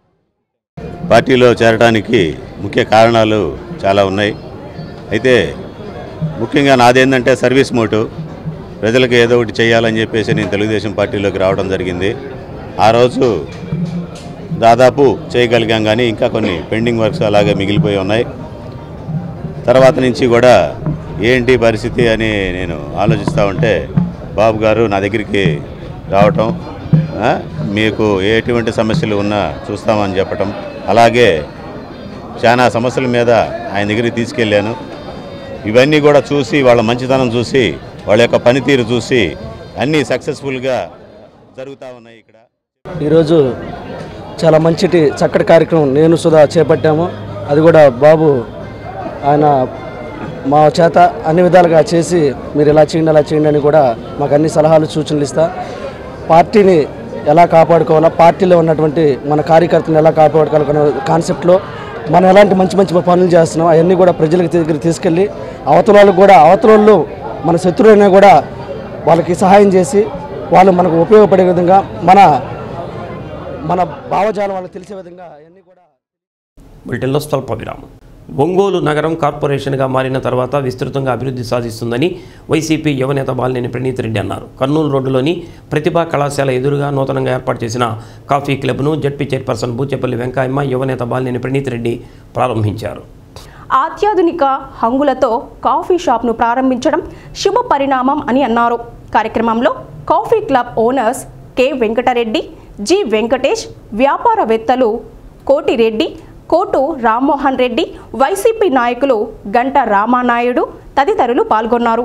పార్టీలో చేరడానికి ముఖ్య కారణాలు చాలా ఉన్నాయి అయితే ముఖ్యంగా నాదేంటంటే సర్వీస్ మోటు ప్రజలకు ఏదో ఒకటి చేయాలని చెప్పేసి నేను తెలుగుదేశం పార్టీలోకి రావడం జరిగింది ఆ రోజు దాదాపు చేయగలిగాం కానీ ఇంకా కొన్ని పెండింగ్ వర్క్స్ అలాగే మిగిలిపోయి ఉన్నాయి తర్వాత నుంచి కూడా ఏంటి పరిస్థితి అని నేను ఆలోచిస్తూ ఉంటే బాబు గారు నా దగ్గరికి రావటం ఆ, మీకు ఎటువంటి సమస్యలు ఉన్నా చూస్తామని చెప్పటం అలాగే చాలా సమస్యల మీద ఆయన దగ్గరికి తీసుకెళ్ళాను ఇవన్నీ కూడా చూసి వాళ్ళ మంచితనం చూసి వాళ్ళ యొక్క పనితీరు చూసి అన్నీ సక్సెస్ఫుల్గా జరుగుతూ ఉన్నాయి ఇక్కడ ఈరోజు చాలా మంచిటి చక్కటి కార్యక్రమం నేను సుధా చేపట్టాము అది కూడా బాబు ఆయన మా చేత అన్ని విధాలుగా చేసి మీరు ఇలా చేయండి అలా చేయండి అని కూడా మాకు అన్ని సలహాలు సూచనలు ఇస్తా పార్టీని ఎలా కాపాడుకోవాలా పార్టీలో ఉన్నటువంటి మన కార్యకర్తలను ఎలా కాపాడుకోవాలన్న కాన్సెప్ట్లో మనం ఎలాంటి మంచి మంచి పనులు చేస్తున్నాం అవన్నీ కూడా ప్రజలకు దగ్గర తీసుకెళ్ళి అవతల వాళ్ళకు కూడా అవతల వాళ్ళు మన శత్రువులైనా కూడా వాళ్ళకి సహాయం చేసి వాళ్ళు మనకు ఉపయోగపడే విధంగా మన మన భావజాలం వాళ్ళకి తెలిసే విధంగా అవన్నీ కూడా బులెటిన్లో స్వల్ప విరామం ఒంగోలు నగరం కార్పొరేషన్గా మారిన తర్వాత విస్తృతంగా అభివృద్ధి సాధిస్తుందని వైసీపీ యువనేత బాలినేని ప్రణీత్ రెడ్డి అన్నారు కర్నూలు రోడ్డులోని ప్రతిభా కళాశాల ఎదురుగా నూతనంగా ఏర్పాటు చేసిన కాఫీ క్లబ్ను జడ్పీ చైర్పర్సన్ బూచెపల్లి వెంకయ్యమ్మ యువనేత బాలినేని ప్రణీత్ రెడ్డి ప్రారంభించారు అత్యాధునిక హంగులతో కాఫీ షాప్ను ప్రారంభించడం శుభ పరిణామం అని అన్నారు కార్యక్రమంలో coffee club owners K Venkatareddy G Venkatesh వ్యాపారవేత్తలు కోటిరెడ్డి కోటు రామ్మోహన్ రెడ్డి వైసీపీ నాయకులు గంట రామానాయుడు తదితరులు పాల్గొన్నారు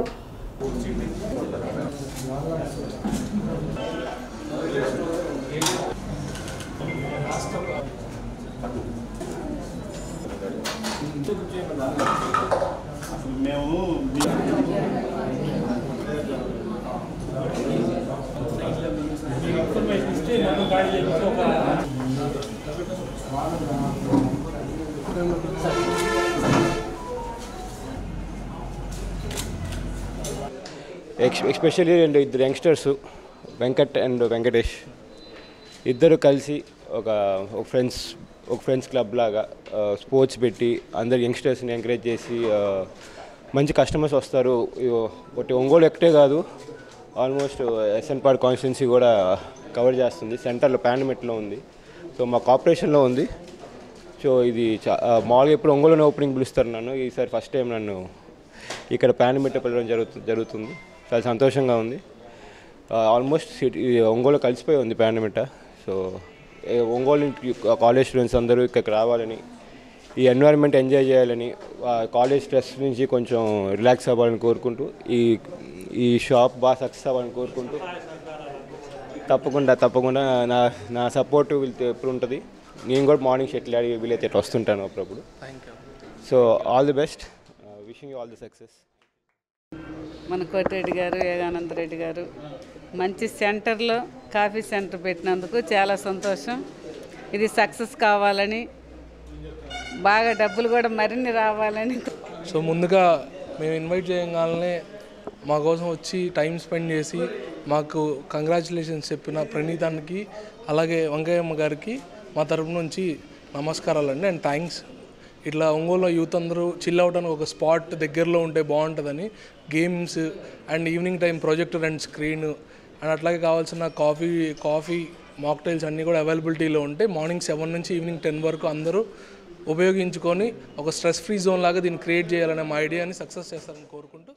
ఎక్స్ ఎస్పెషల్లీ రెండు ఇద్దరు యంగ్స్టర్స్ వెంకట్ అండ్ వెంకటేష్ ఇద్దరు కలిసి ఒక ఒక ఫ్రెండ్స్ ఒక ఫ్రెండ్స్ క్లబ్ లాగా స్పోర్ట్స్ పెట్టి అందరు యంగ్స్టర్స్ని ఎంకరేజ్ చేసి ఆ, మంచి కస్టమర్స్ వస్తారు ఇగో ఒకటి ఒంగోలు ఒకటే కాదు ఆల్మోస్ట్ ఎస్ఎన్ పార్క్ కాన్స్టిట్యున్సీ కూడా కవర్ చేస్తుంది సెంటర్లో పాండమిట్లో ఉంది సో మా కార్పొరేషన్లో ఉంది సో ఇది చా ఆ, మామూలుగా ఇప్పుడు ఒంగోలులో ఓపెనింగ్ పిలుస్తారు నన్ను ఈసారి ఫస్ట్ టైం నన్ను ఇక్కడ పాండమిట్లో పిలవడం జరుగుతు జరుగుతుంది చాలా సంతోషంగా ఉంది ఆల్మోస్ట్ సిటీ ఒంగోలు కలిసిపోయి ఉంది పాండమిట సో ఏ ఒంగోలు కాలేజ్ స్టూడెంట్స్ అందరూ ఇక్కడికి రావాలని ఈ ఎన్వైరన్మెంట్ ఎంజాయ్ చేయాలని ఆ కాలేజ్ స్ట్రెస్ నుంచి కొంచెం రిలాక్స్ అవ్వాలని కోరుకుంటూ ఈ ఈ షాప్ బాగా సక్సెస్ అవ్వాలని కోరుకుంటూ తప్పకుండా తప్పకుండా నా నా సపోర్ట్ వీళ్ళతో ఎప్పుడు ఉంటుంది నేను కూడా మార్నింగ్ షెటిల్ ఆడి వీలైతే ఇట్లా వస్తుంటాను అప్పుడప్పుడు so all the best wishing you all the success మన కోటిరెడ్డి గారు యోగానంద రెడ్డి గారు మంచి సెంటర్లో కాఫీ సెంటర్ పెట్టినందుకు చాలా సంతోషం ఇది సక్సెస్ కావాలని బాగా డబ్బులు కూడా మరిన్ని రావాలని సో ముందుగా మేము ఇన్వైట్ చేయగానే మా కోసం వచ్చి టైం స్పెండ్ చేసి మాకు కంగ్రాచులేషన్స్ చెప్పిన ప్రణీతానికి అలాగే వెంకయ్యమ్మ గారికి మా తరపు నుంచి నమస్కారాలండి అండ్ థ్యాంక్స్ ఇట్లా ఒంగోలులో యూత్ అందరూ చిల్ అవడానికి ఒక స్పాట్ దగ్గరలో ఉంటే బాగుంటుందని games and evening time projector and screen and అట్లాగే కావాల్సిన కాఫీ కాఫీ మాక్టైల్స్ అన్నీ కూడా అవైలబిలిటీలో ఉంటే మార్నింగ్ సెవెన్ నుంచి ఈవినింగ్ టెన్ వరకు అందరూ ఉపయోగించుకొని ఒక స్ట్రెస్ ఫ్రీ జోన్ లాగా దీన్ని క్రియేట్ చేయాలనే మా ఐడియాని సక్సెస్ చేస్తారని కోరుకుంటూ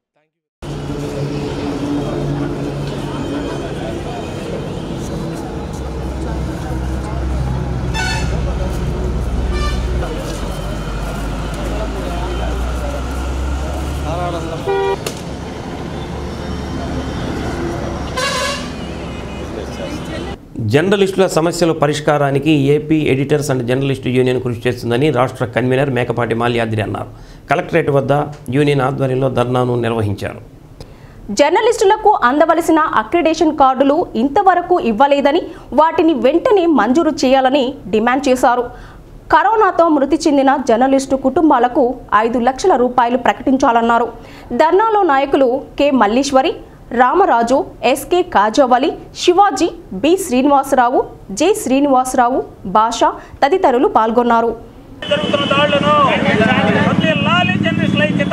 జర్నలిస్టుల సమస్యల పరిష్కారానికి AP editors and journalist union కృషి చేస్తుందని రాష్ట్ర కన్వీనర్ మేకపాటి మాల్యాద్రి అన్నారు కలెక్టరేట్ వద్ద యూనియన్ ఆధ్వర్యంలో ధర్నాను నిర్వహించారు జర్నలిస్టులకు అందవలసిన అక్రిడేషన్ కార్డులు ఇంతవరకు ఇవ్వలేదని వాటిని వెంటనే మంజూరు చేయాలని డిమాండ్ చేశారు కరోనాతో మృతి చెందిన జర్నలిస్టు కుటుంబాలకు ఐదు లక్షల రూపాయలు ప్రకటించాలన్నారు ధర్నాలో నాయకులు K Malleswari Ramaraju SK Kajavali Shivaji B Srinivasarao J Srinivasarao Basha తదితరులు పాల్గొన్నారు జరుగుతున్న దాడులను వర్ధిల్లాలి జర్నలిస్టుల ఐక్యత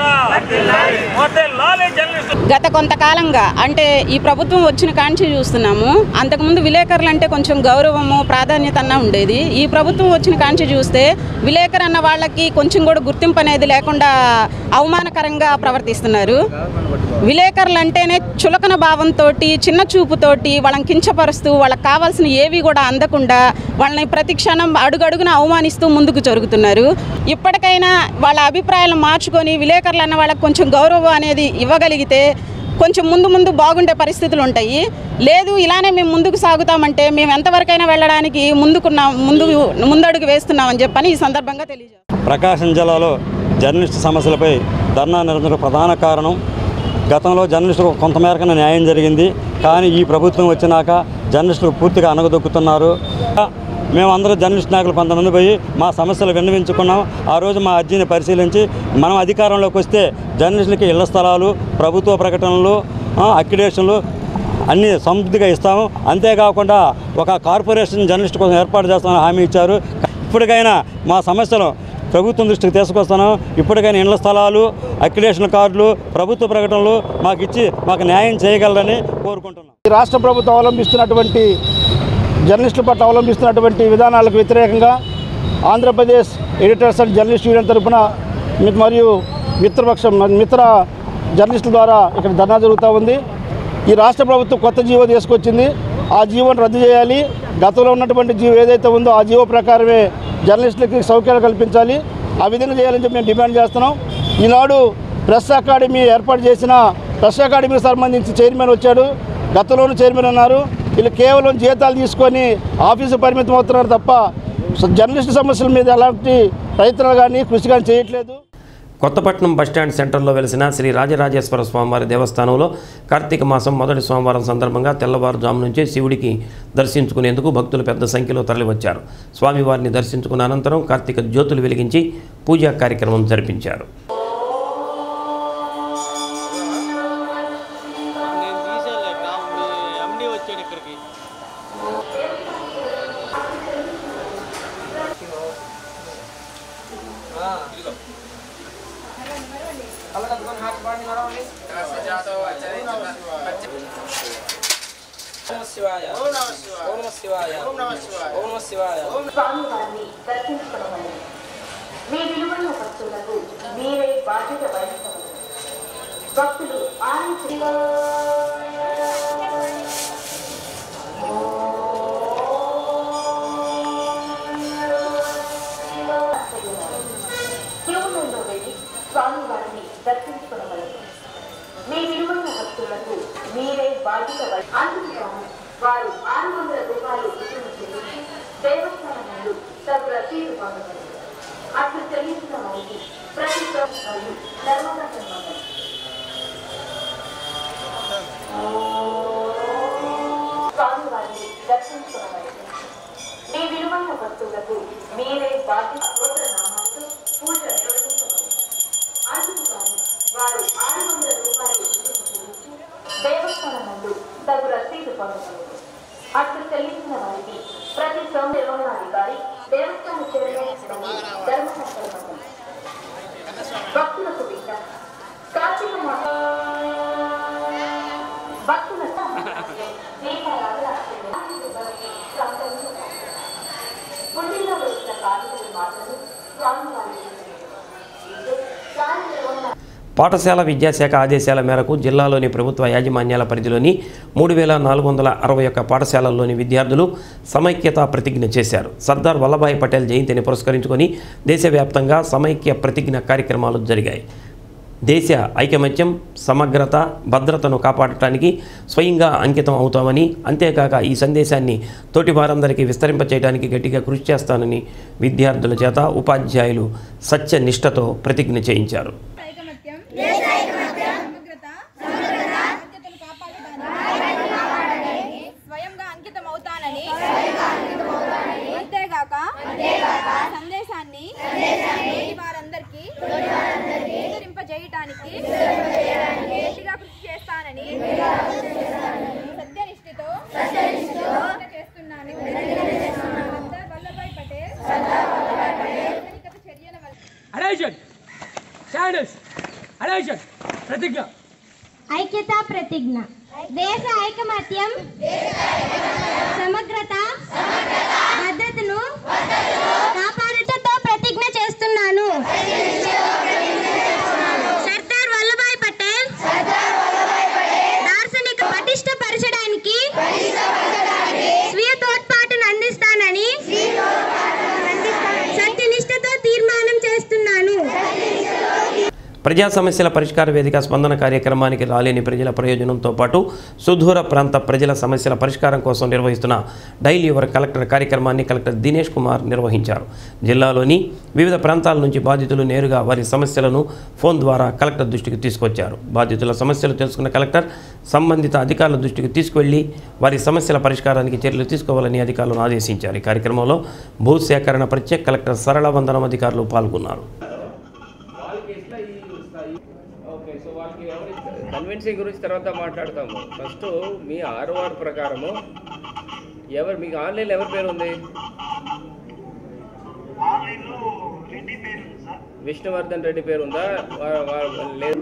వర్ధిల్లాలి జర్నలిస్టుల గత కొంతకాలంగా అంటే ఈ ప్రభుత్వం వచ్చిన కాంచి చూస్తున్నాము అంతకుముందు విలేకరులు అంటే కొంచెం గౌరవము ప్రాధాన్యత అన్న ఉండేది ఈ ప్రభుత్వం వచ్చిన కాంచి చూస్తే విలేకరు అన్న వాళ్ళకి కొంచెం కూడా గుర్తింపు అనేది లేకుండా అవమానకరంగా ప్రవర్తిస్తున్నారు విలేకరులు అంటేనే చులకన భావంతో చిన్న చూపుతోటి వాళ్ళని కించపరుస్తూ వాళ్ళకి కావాల్సిన ఏవి కూడా అందకుండా వాళ్ళని ప్రతి క్షణం అడుగడుగున అవమానిస్తూ ముందుకు జరుగుతున్నారు ఇప్పటికైనా వాళ్ళ అభిప్రాయాలను మార్చుకొని విలేకరులు అన్న వాళ్ళకి కొంచెం గౌరవం అనేది ఇవ్వగలిగితే కొంచెం ముందు ముందు బాగుండే పరిస్థితులు ఉంటాయి లేదు ఇలానే మేము ముందుకు సాగుతామంటే మేము ఎంతవరకైనా వెళ్ళడానికి ముందుకున్నాం ముందు ముందడుగు వేస్తున్నామని చెప్పని ఈ సందర్భంగా తెలియజేస్తాం ప్రకాశం జిల్లాలో జర్నలిస్టు సమస్యలపై ధర్నా నిర్వహించడం ప్రధాన కారణం గతంలో జర్నలిస్టులకు కొంతమేరకు న్యాయం జరిగింది కానీ ఈ ప్రభుత్వం వచ్చినాక జర్నలిస్టులు పూర్తిగా అనగదొక్కుతున్నారు మేమందరూ జర్నలిస్ట్ నాయకులు కొంతమంది పోయి మా సమస్యలు విన్నవించుకున్నాం ఆ రోజు మా అర్జీని పరిశీలించి మనం అధికారంలోకి వస్తే జర్నలిస్టులకి ఇళ్ల స్థలాలు ప్రభుత్వ ప్రకటనలు ఆ, అక్రిడేషన్లు అన్నీ సమృద్ధిగా ఇస్తాము అంతేకాకుండా ఒక కార్పొరేషన్ జర్నలిస్ట్ కోసం ఏర్పాటు చేస్తామని హామీ ఇచ్చారు ఇప్పటికైనా మా సమస్యలు ప్రభుత్వం దృష్టికి తీసుకొస్తాను ఇప్పటికైనా ఇళ్ల స్థలాలు అక్రిడేషన్ కార్డులు ప్రభుత్వ ప్రకటనలు మాకు ఇచ్చి మాకు న్యాయం చేయగలరని కోరుకుంటున్నాం ఈ రాష్ట్ర ప్రభుత్వం అవలంబిస్తున్నటువంటి జర్నలిస్టుల పట్ల అవలంబిస్తున్నటువంటి విధానాలకు వ్యతిరేకంగా Andhra Pradesh editors and journalist union తరఫున మి- మరియు మిత్రపక్షం మిత్ర జర్నలిస్టుల ద్వారా ఇక్కడ ధర్నా జరుగుతూ ఉంది ఈ రాష్ట్ర ప్రభుత్వం కొత్త జీవో తీసుకొచ్చింది ఆ జీవోను రద్దు చేయాలి గతంలో ఉన్నటువంటి జీవో ఏదైతే ఉందో ఆ జీవో ప్రకారమే జర్నలిస్టులకి సౌకర్యాలు కల్పించాలి ఆ విధంగా చేయాలని చెప్పి మేము డిమాండ్ చేస్తున్నాం ఈనాడు ప్రెస్ అకాడమీ ఏర్పాటు చేసిన ప్రెస్ అకాడమీకి సంబంధించి చైర్మన్ వచ్చాడు గతంలోనూ చైర్మన్ ఉన్నారు వీళ్ళు కేవలం జీతాలు తీసుకొని ఆఫీసు పరిమితం అవుతున్నారు తప్ప జర్నలిస్టు సమస్యల మీద ఎలాంటి ప్రయత్నాలు కానీ కృషి కానీ చేయట్లేదు కొత్తపట్నం బస్టాండ్ సెంటర్లో వెలిసిన శ్రీ రాజరాజేశ్వర స్వామివారి దేవస్థానంలో కార్తీక మాసం మొదటి సోమవారం సందర్భంగా తెల్లవారుజాము నుంచే శివుడికి దర్శించుకునేందుకు భక్తులు పెద్ద సంఖ్యలో తరలివచ్చారు స్వామివారిని దర్శించుకున్న అనంతరం కార్తీక జ్యోతులు వెలిగించి పూజా కార్యక్రమం జరిపించారు ఓం శివాయ ఓం నమ శివాయ ఓం నమ శివాయ ఓం నమ శివాయ ఓం నమ శివాయ స్వామివారిని దర్శించుకోవాలి మీ విలువైన భక్తులకు మీరే బాధ్యత వహించవచ్చు భక్తులు ఆనంద క్యూలలో వెళ్ళి స్వామివారిని దర్శించుకోవలదు మీ విలువైన భక్తులకు మీరే బాధ్యత వహి- అందుకు వారు ఆరు వందల రూపాయలు రుసుము చెల్లించి దేవస్థానం ముందు తగు రసీదు పొందగలరు అట్లు చెల్లించిన వారికి ప్రతి మరియు ధర్మదర్శనం పొందగలరు. స్వామివారిని దర్శించుకోవలదు మీ విలువైన భక్తులకు మీరే బాధ్యత నామాలతో పూజ నిర్వహించవలదు అందుకు గాను వారు ఆరు వందల రూపాయలు రుసుము చెల్లించి దేవస్థానం ముందు తగు రసీదు పొందగలరు అట్లు చెల్లించిన వారికి ప్రతి సోమ నిర్వహణాధికారి దేవస్థాన చైర్మన్ మరియు ధర్మశాస్త్ర భక్తులకు బిడ్డ కార్తీక మాస భక్తులకు పుట్టిలో వచ్చిన కార్మికులు మాత్రమే స్వామివారి స్వామి నిర్వహణ పాఠశాల విద్యాశాఖ ఆదేశాల మేరకు జిల్లాలోని ప్రభుత్వ యాజమాన్యాల పరిధిలోని మూడు వేల నాలుగు వందల అరవై ఒక్క పాఠశాలల్లోని విద్యార్థులు సమైక్యత ప్రతిజ్ఞ చేశారు సర్దార్ వల్లభాయ్ పటేల్ జయంతిని పురస్కరించుకొని దేశవ్యాప్తంగా సమైక్య ప్రతిజ్ఞ కార్యక్రమాలు జరిగాయి దేశ ఐకమత్యం సమగ్రత భద్రతను కాపాడటానికి స్వయంగా అంకితం అవుతామని అంతేకాక ఈ సందేశాన్ని తోటి వారందరికీ విస్తరింపచేయడానికి గట్టిగా కృషి చేస్తానని విద్యార్థుల చేత ఉపాధ్యాయులు సత్య నిష్టతో ప్రతిజ్ఞ చేయించారు స్వయంగా అంకితం అవుతానని అంతేగాక సందేశాన్ని దేశ ఐకమత్యం సమగ్రత భద్రతను కాపాడుటతో ప్రతిజ్ఞ చేస్తున్నాను సర్దార్ వల్లభాయ్ పటేల్ దార్శనిక పటిష్టపరచడానికి స్వీయ తోడ్పాటును అందిస్తానని సత్యనిష్టతో తీర్మానం చేస్తున్నాను ప్రజా సమస్యల పరిష్కార వేదిక స్పందన కార్యక్రమానికి రాలేని ప్రజల ప్రయోజనంతో పాటు సుదూర ప్రాంత ప్రజల సమస్యల పరిష్కారం కోసం నిర్వహిస్తున్న డైలీ యువర్ కలెక్టర్ కార్యక్రమాన్ని కలెక్టర్ దినేష్ కుమార్ నిర్వహించారు జిల్లాలోని వివిధ ప్రాంతాల నుంచి బాధితులు నేరుగా వారి సమస్యలను ఫోన్ ద్వారా కలెక్టర్ దృష్టికి తీసుకొచ్చారు బాధితుల సమస్యలు తెలుసుకున్న కలెక్టర్ సంబంధిత అధికారుల దృష్టికి తీసుకువెళ్లి వారి సమస్యల పరిష్కారానికి చర్యలు తీసుకోవాలని అధికారులను ఆదేశించారు ఈ కార్యక్రమంలో భూ సేకరణ ప్రత్యేక కలెక్టర్ సరళ వందనం అధికారులు పాల్గొన్నారు ఓకే సో వాళ్ళకి ఎవరు కన్విన్సింగ్ గురించి తర్వాత మాట్లాడతాము ఫస్ట్ మీ ఆర్ఓఆర్ ప్రకారము ఎవరు మీకు ఆన్లైన్లో ఎవరి పేరు ఉంది విష్ణువర్ధన్ రెడ్డి పేరు ఉందా వా- వా- లేదు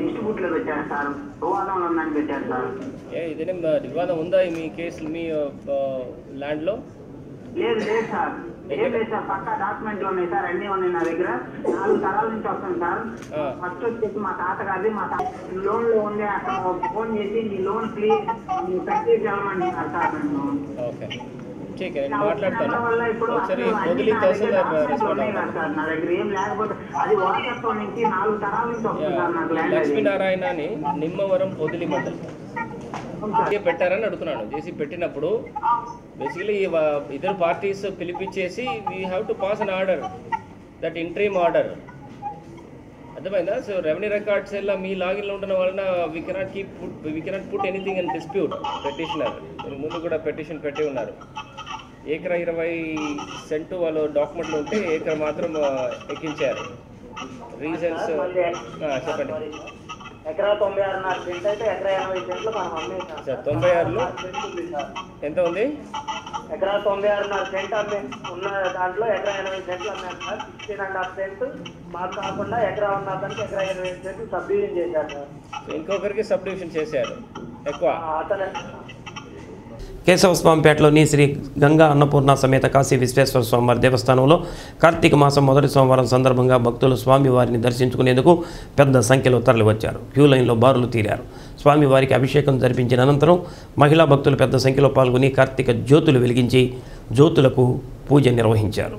ఏ ఇదేం వివాదం ఉందా ఈ మీ కేసు మీ ల్యాండ్లో లేదు లేదు సార్ ఏం లేదు సార్ పక్కా డాక్యుమెంట్లు ఉన్నాయి సార్ అన్ని ఉన్నాయి నా దగ్గర నాలుగు తరాల నుంచి వస్తాను సార్ ఫస్ట్ వచ్చేసి మా తాతగారిది మా తాత లోన్ లో ఉంది అక్కడ ఫోన్ చేసి మీ లోన్ క్లియర్ కట్టి చేయమంటున్నారు సార్ నన్ను ఓకే ठीक है నేను మాట్లాడతాను వల్ల ఇప్పుడు ఒకసారి అసలు అన్ని పొదిలి నా దగ్గర తహసీల్దార్ డాక్యుమెంట్లు రెస్పాండ్ ఉన్నాయి కదా సార్ నా దగ్గర ఏం లేకపోతే అది వారసత్వం నుంచి నాలుగు తరాల నుంచి వస్తుంది సార్ నాకు ల్యాండ్ అది లక్ష్మీనారాయణ అని నిమ్మవరం పొదిలి మండలం జేసీ పెట్టారని అడుగుతున్నాను జేసీ పెట్టినప్పుడు బేసికలీ ఇద్దరు పార్టీస్ పిలిపించేసి we have to pass an order that interim order అర్థమైందా సో రెవెన్యూ రికార్డ్స్ ఎలా మీ లాగిన్లో ఉండడం వలన we cannot keep put we cannot put anything in dispute petitioner ముందు కూడా పెటిషన్ పెట్టి ఉన్నారు ఏకర ఇరవై సెంటు వాళ్ళు డాక్యుమెంట్లు ఉంటే ఏకర మాత్రం ఆ, ఎక్కించారు రీజన్స్ చెప్పండి ఎకరా తొంభై ఆరున్నర సెంట్ అయితే ఎకరా ఎనభై సెంట్లు మనం అమ్మేసాం సార్ తొంభై ఆరులో ఎంత ఉంది ఎకరా తొంభై ఆరున్నర సెంట్ అమ్మే ఉన్న దాంట్లో ఎకరా ఎనభై సెంట్లు అమ్మాను sir sixteen and half cent మాకు కాకుండా ఎకరా ఉన్న అతనికి ఎకరా ఇరవై సెంట్లు సబ్డివిజన్ చేశారు సార్ ఇంకొకరికి సబ్ డివిజన్ చేశారు ఎక్కువ అతను కేశవస్వామిపేటలోని శ్రీ గంగా అన్నపూర్ణ సమేత కాశీ విశ్వేశ్వర స్వామివారి దేవస్థానంలో కార్తీక మాసం మొదటి సోమవారం సందర్భంగా భక్తులు స్వామివారిని దర్శించుకునేందుకు పెద్ద సంఖ్యలో తరలివచ్చారు క్యూ లైన్లో బారులు తీరారు స్వామివారికి అభిషేకం జరిపించిన అనంతరం మహిళా భక్తులు పెద్ద సంఖ్యలో పాల్గొని కార్తీక జ్యోతులు వెలిగించి జ్యోతులకు పూజ నిర్వహించారు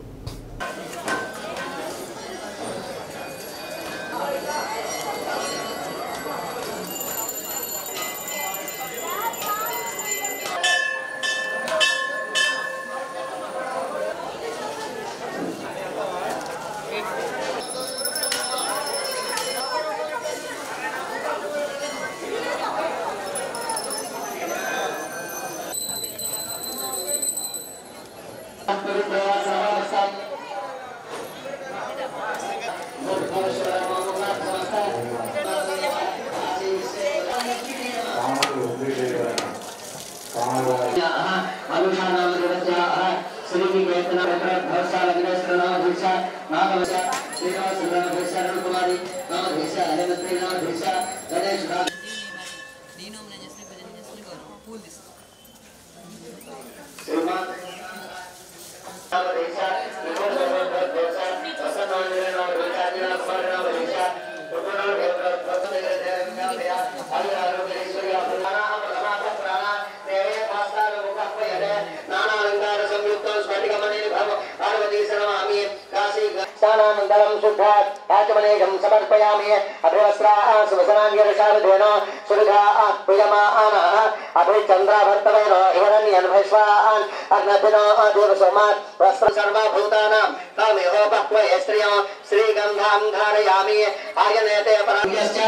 స్నానానంతరం శుద్ధ యాచమనేకం సమర్పయామి అభివస్త్రా సువసనాంగర్షాలుధేన సురుధా ప్రియమాన అభిచంద్రాభర్తవేన హిరణ్యన్భస్వాన్ అగ్నభినో దేవసోమాన్ వస్త్ర సర్వభూతానాం తామేహోపక్వయ శ్రియం శ్రీగంధాం ధారయామి ఆర్యనేతే పరాభ్యశ్చ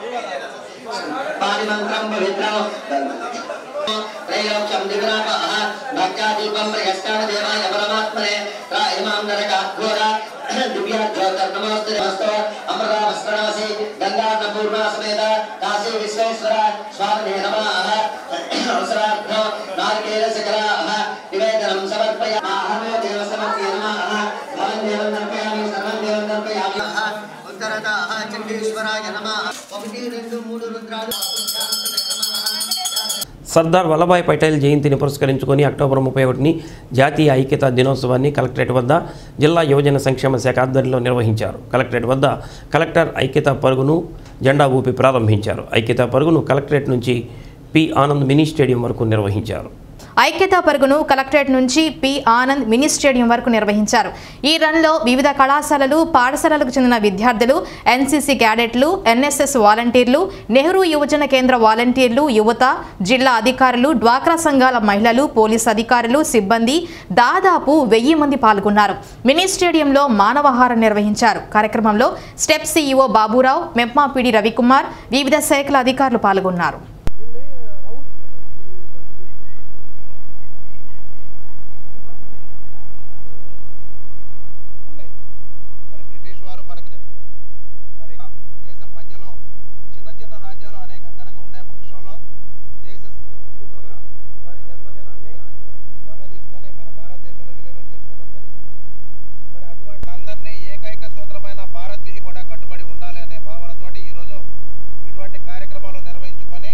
పానిమంత్రం పవిత్రం त्रैलोक्यं दिव्यापः भक्त्यादीपं प्रयस्कामदेवाय परमात्मने रा इमां नरकाघोरा दिव्याज्योतिर्नमोऽस्तु नमस्तो अमृतावस्त्रणासि गङ्गान्नपूर्णा समेत काशी विश्वेश्वर स्वामिने नमः अवसरार्थो नारिकेलशकराः निवेदनं समर्पयामः देवसमर्प्य नमः भवन् देवं नर्पयामि सर्वं देवं नर्पयामि उत्तरतः चण्डीश्वराय नमः ఒకటి రెండు మూడు రుద్రాలు సర్దార్ వల్లభాయ్ పటేల్ జయంతిని పురస్కరించుకొని అక్టోబర్ ముప్పై ఒకటిని జాతీయ ఐక్యతా దినోత్సవాన్ని కలెక్టరేట్ వద్ద జిల్లా యువజన సంక్షేమ శాఖ ఆధ్వర్యంలో నిర్వహించారు కలెక్టరేట్ వద్ద కలెక్టర్ ఐక్యతా పరుగును జెండా ఊపి ప్రారంభించారు ఐక్యతా పరుగును కలెక్టరేట్ నుంచి పి ఆనంద్ మినీ స్టేడియం వరకు నిర్వహించారు ఐక్యతా పరుగును కలెక్టరేట్ నుంచి పి ఆనంద్ మినీ స్టేడియం వరకు నిర్వహించారు ఈ రన్లో వివిధ కళాశాలలు పాఠశాలలకు చెందిన విద్యార్థులు ఎన్సీసీ క్యాడెట్లు ఎన్ఎస్ఎస్ వాలంటీర్లు నెహ్రూ యువజన కేంద్ర వాలంటీర్లు యువత జిల్లా అధికారులు డ్వాక్రా సంఘాల మహిళలు పోలీస్ అధికారులు సిబ్బంది దాదాపు వెయ్యి మంది పాల్గొన్నారు మినీ స్టేడియంలో మానవహారం నిర్వహించారు కార్యక్రమంలో స్టెప్ సీఈఓ బాబురావు మెప్మాపిడి రవికుమార్ వివిధ శాఖల అధికారులు పాల్గొన్నారు మరి బ్రిటిష్ వారు మనకు జరిగింది మరి దేశం మధ్యలో చిన్న చిన్న రాజ్యాలు అనేక కనుక ఉండే పక్షంలో దేశ వారి జన్మదినాన్ని బాగా తీసుకొని మన భారతదేశంలో విలీనం చేసుకోవడం జరిగింది మరి అటువంటి అందరినీ ఏకైక సూత్రమైన భారతీయ కూడా కట్టుబడి ఉండాలి అనే భావనతోటి ఈరోజు ఇటువంటి కార్యక్రమాలు నిర్వహించుకొని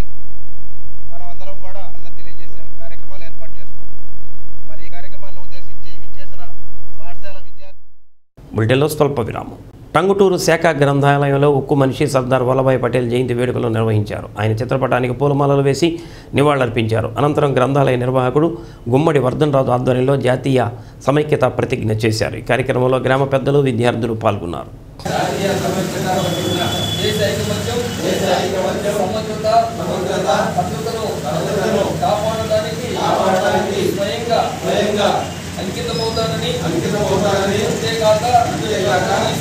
మనం అందరం కూడా అన్న తెలియజేసే కార్యక్రమాలు ఏర్పాటు చేసుకుంటాం మరి ఈ కార్యక్రమాన్ని ఉద్దేశించి విచ్చేసిన పాఠశాల విద్యార్థి బులెటిన్లో స్వల్ప విరామం టంగుటూరు శాఖ గ్రంథాలయంలో ఉక్కు మనిషి సర్దార్ వల్లభాయ్ పటేల్ జయంతి వేడుకలు నిర్వహించారు ఆయన చిత్రపటానికి పూలమాలలు వేసి నివాళులర్పించారు అనంతరం గ్రంథాలయ నిర్వాహకుడు గుమ్మడి వర్ధనరాజు ఆధ్వర్యంలో జాతీయ సమైక్యత ప్రతిజ్ఞ చేశారు ఈ కార్యక్రమంలో గ్రామ పెద్దలు విద్యార్థులు పాల్గొన్నారు జాతీయ సమైక్యత ప్రతిజ్ఞ. దేశ ఐకమత్యం దేశ ఐకమత్యం సమగ్రత సమగ్రత భద్రతను భద్రతను కాపాడడానికి కాపాడడానికి స్వయంగా స్వయంగా అంకితమవుతానని అంకితమవుతానని అంతేకాక అంతేకాక ఈ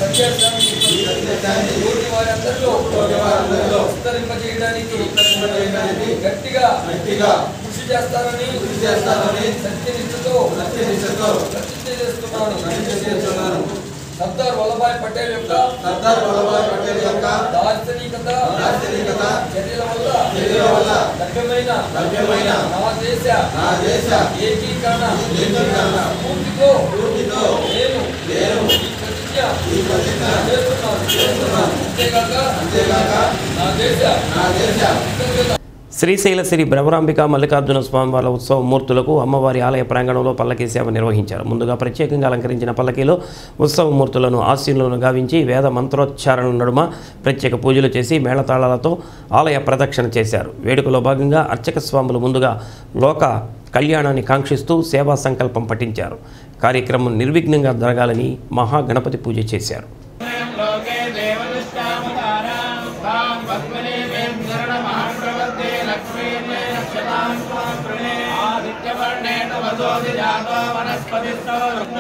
సత్యాన్ని తోటి వారందరిలో తోటి వారందరిలో విస్తరింపజేయడానికి విస్తరింపజేయడానికి గట్టిగా గట్టిగా కృషి చేస్తానని కృషి చేస్తానని సత్యనిష్టతో సత్యనిష్టతో ప్రతిజ్ఞ చేస్తున్నాను ప్రతిజ్ఞ చేస్తున్నాను సర్దార్ వల్లభాయ్ పటేల్ యొక్క సర్దార్ వల్లభాయ్ పటేల్ యొక్క దార్శనికత దార్శనికత చర్యల వల్ల చర్యల వల్ల లభ్యమైన లభ్యమైన నా దేశ నా దేశ ఏకీకరణ ఏకీకరణ పూర్తితో పూర్తితో నేను నేను ఈ ప్రతిజ్ఞ ఈ ప్రతిజ్ఞ చేస్తున్నాను చేస్తున్నాను అంతేకాక అంతేకాక నా దేశ నా దేశ కృతజ్ఞత శ్రీశైల శ్రీ బ్రహ్మరాంబిక మల్లికార్జున స్వామివార్ల ఉత్సవ మూర్తులకు అమ్మవారి ఆలయ ప్రాంగణంలో పల్లకీ సేవ నిర్వహించారు ముందుగా ప్రత్యేకంగా అలంకరించిన పల్లకీలో ఉత్సవ మూర్తులను ఆశీనులను గావించి వేద మంత్రోచ్చారణ నడుమ ప్రత్యేక పూజలు చేసి మేళతాళాలతో ఆలయ ప్రదక్షిణ చేశారు వేడుకలో భాగంగా అర్చక స్వాములు ముందుగా లోక కళ్యాణాన్ని కాంక్షిస్తూ సేవా సంకల్పం పఠించారు కార్యక్రమం నిర్విఘ్నంగా జరగాలని మహాగణపతి పూజ చేశారు లోకే దేవదుష్టామతారాం తాం పద్మనే మేం శరణమహంప్రవద్దే లక్ష్మీర్మే నక్షతాం త్వాం ప్రణే ఆదిత్యవర్ణేన వసోది జాతో వనస్పతిస్తో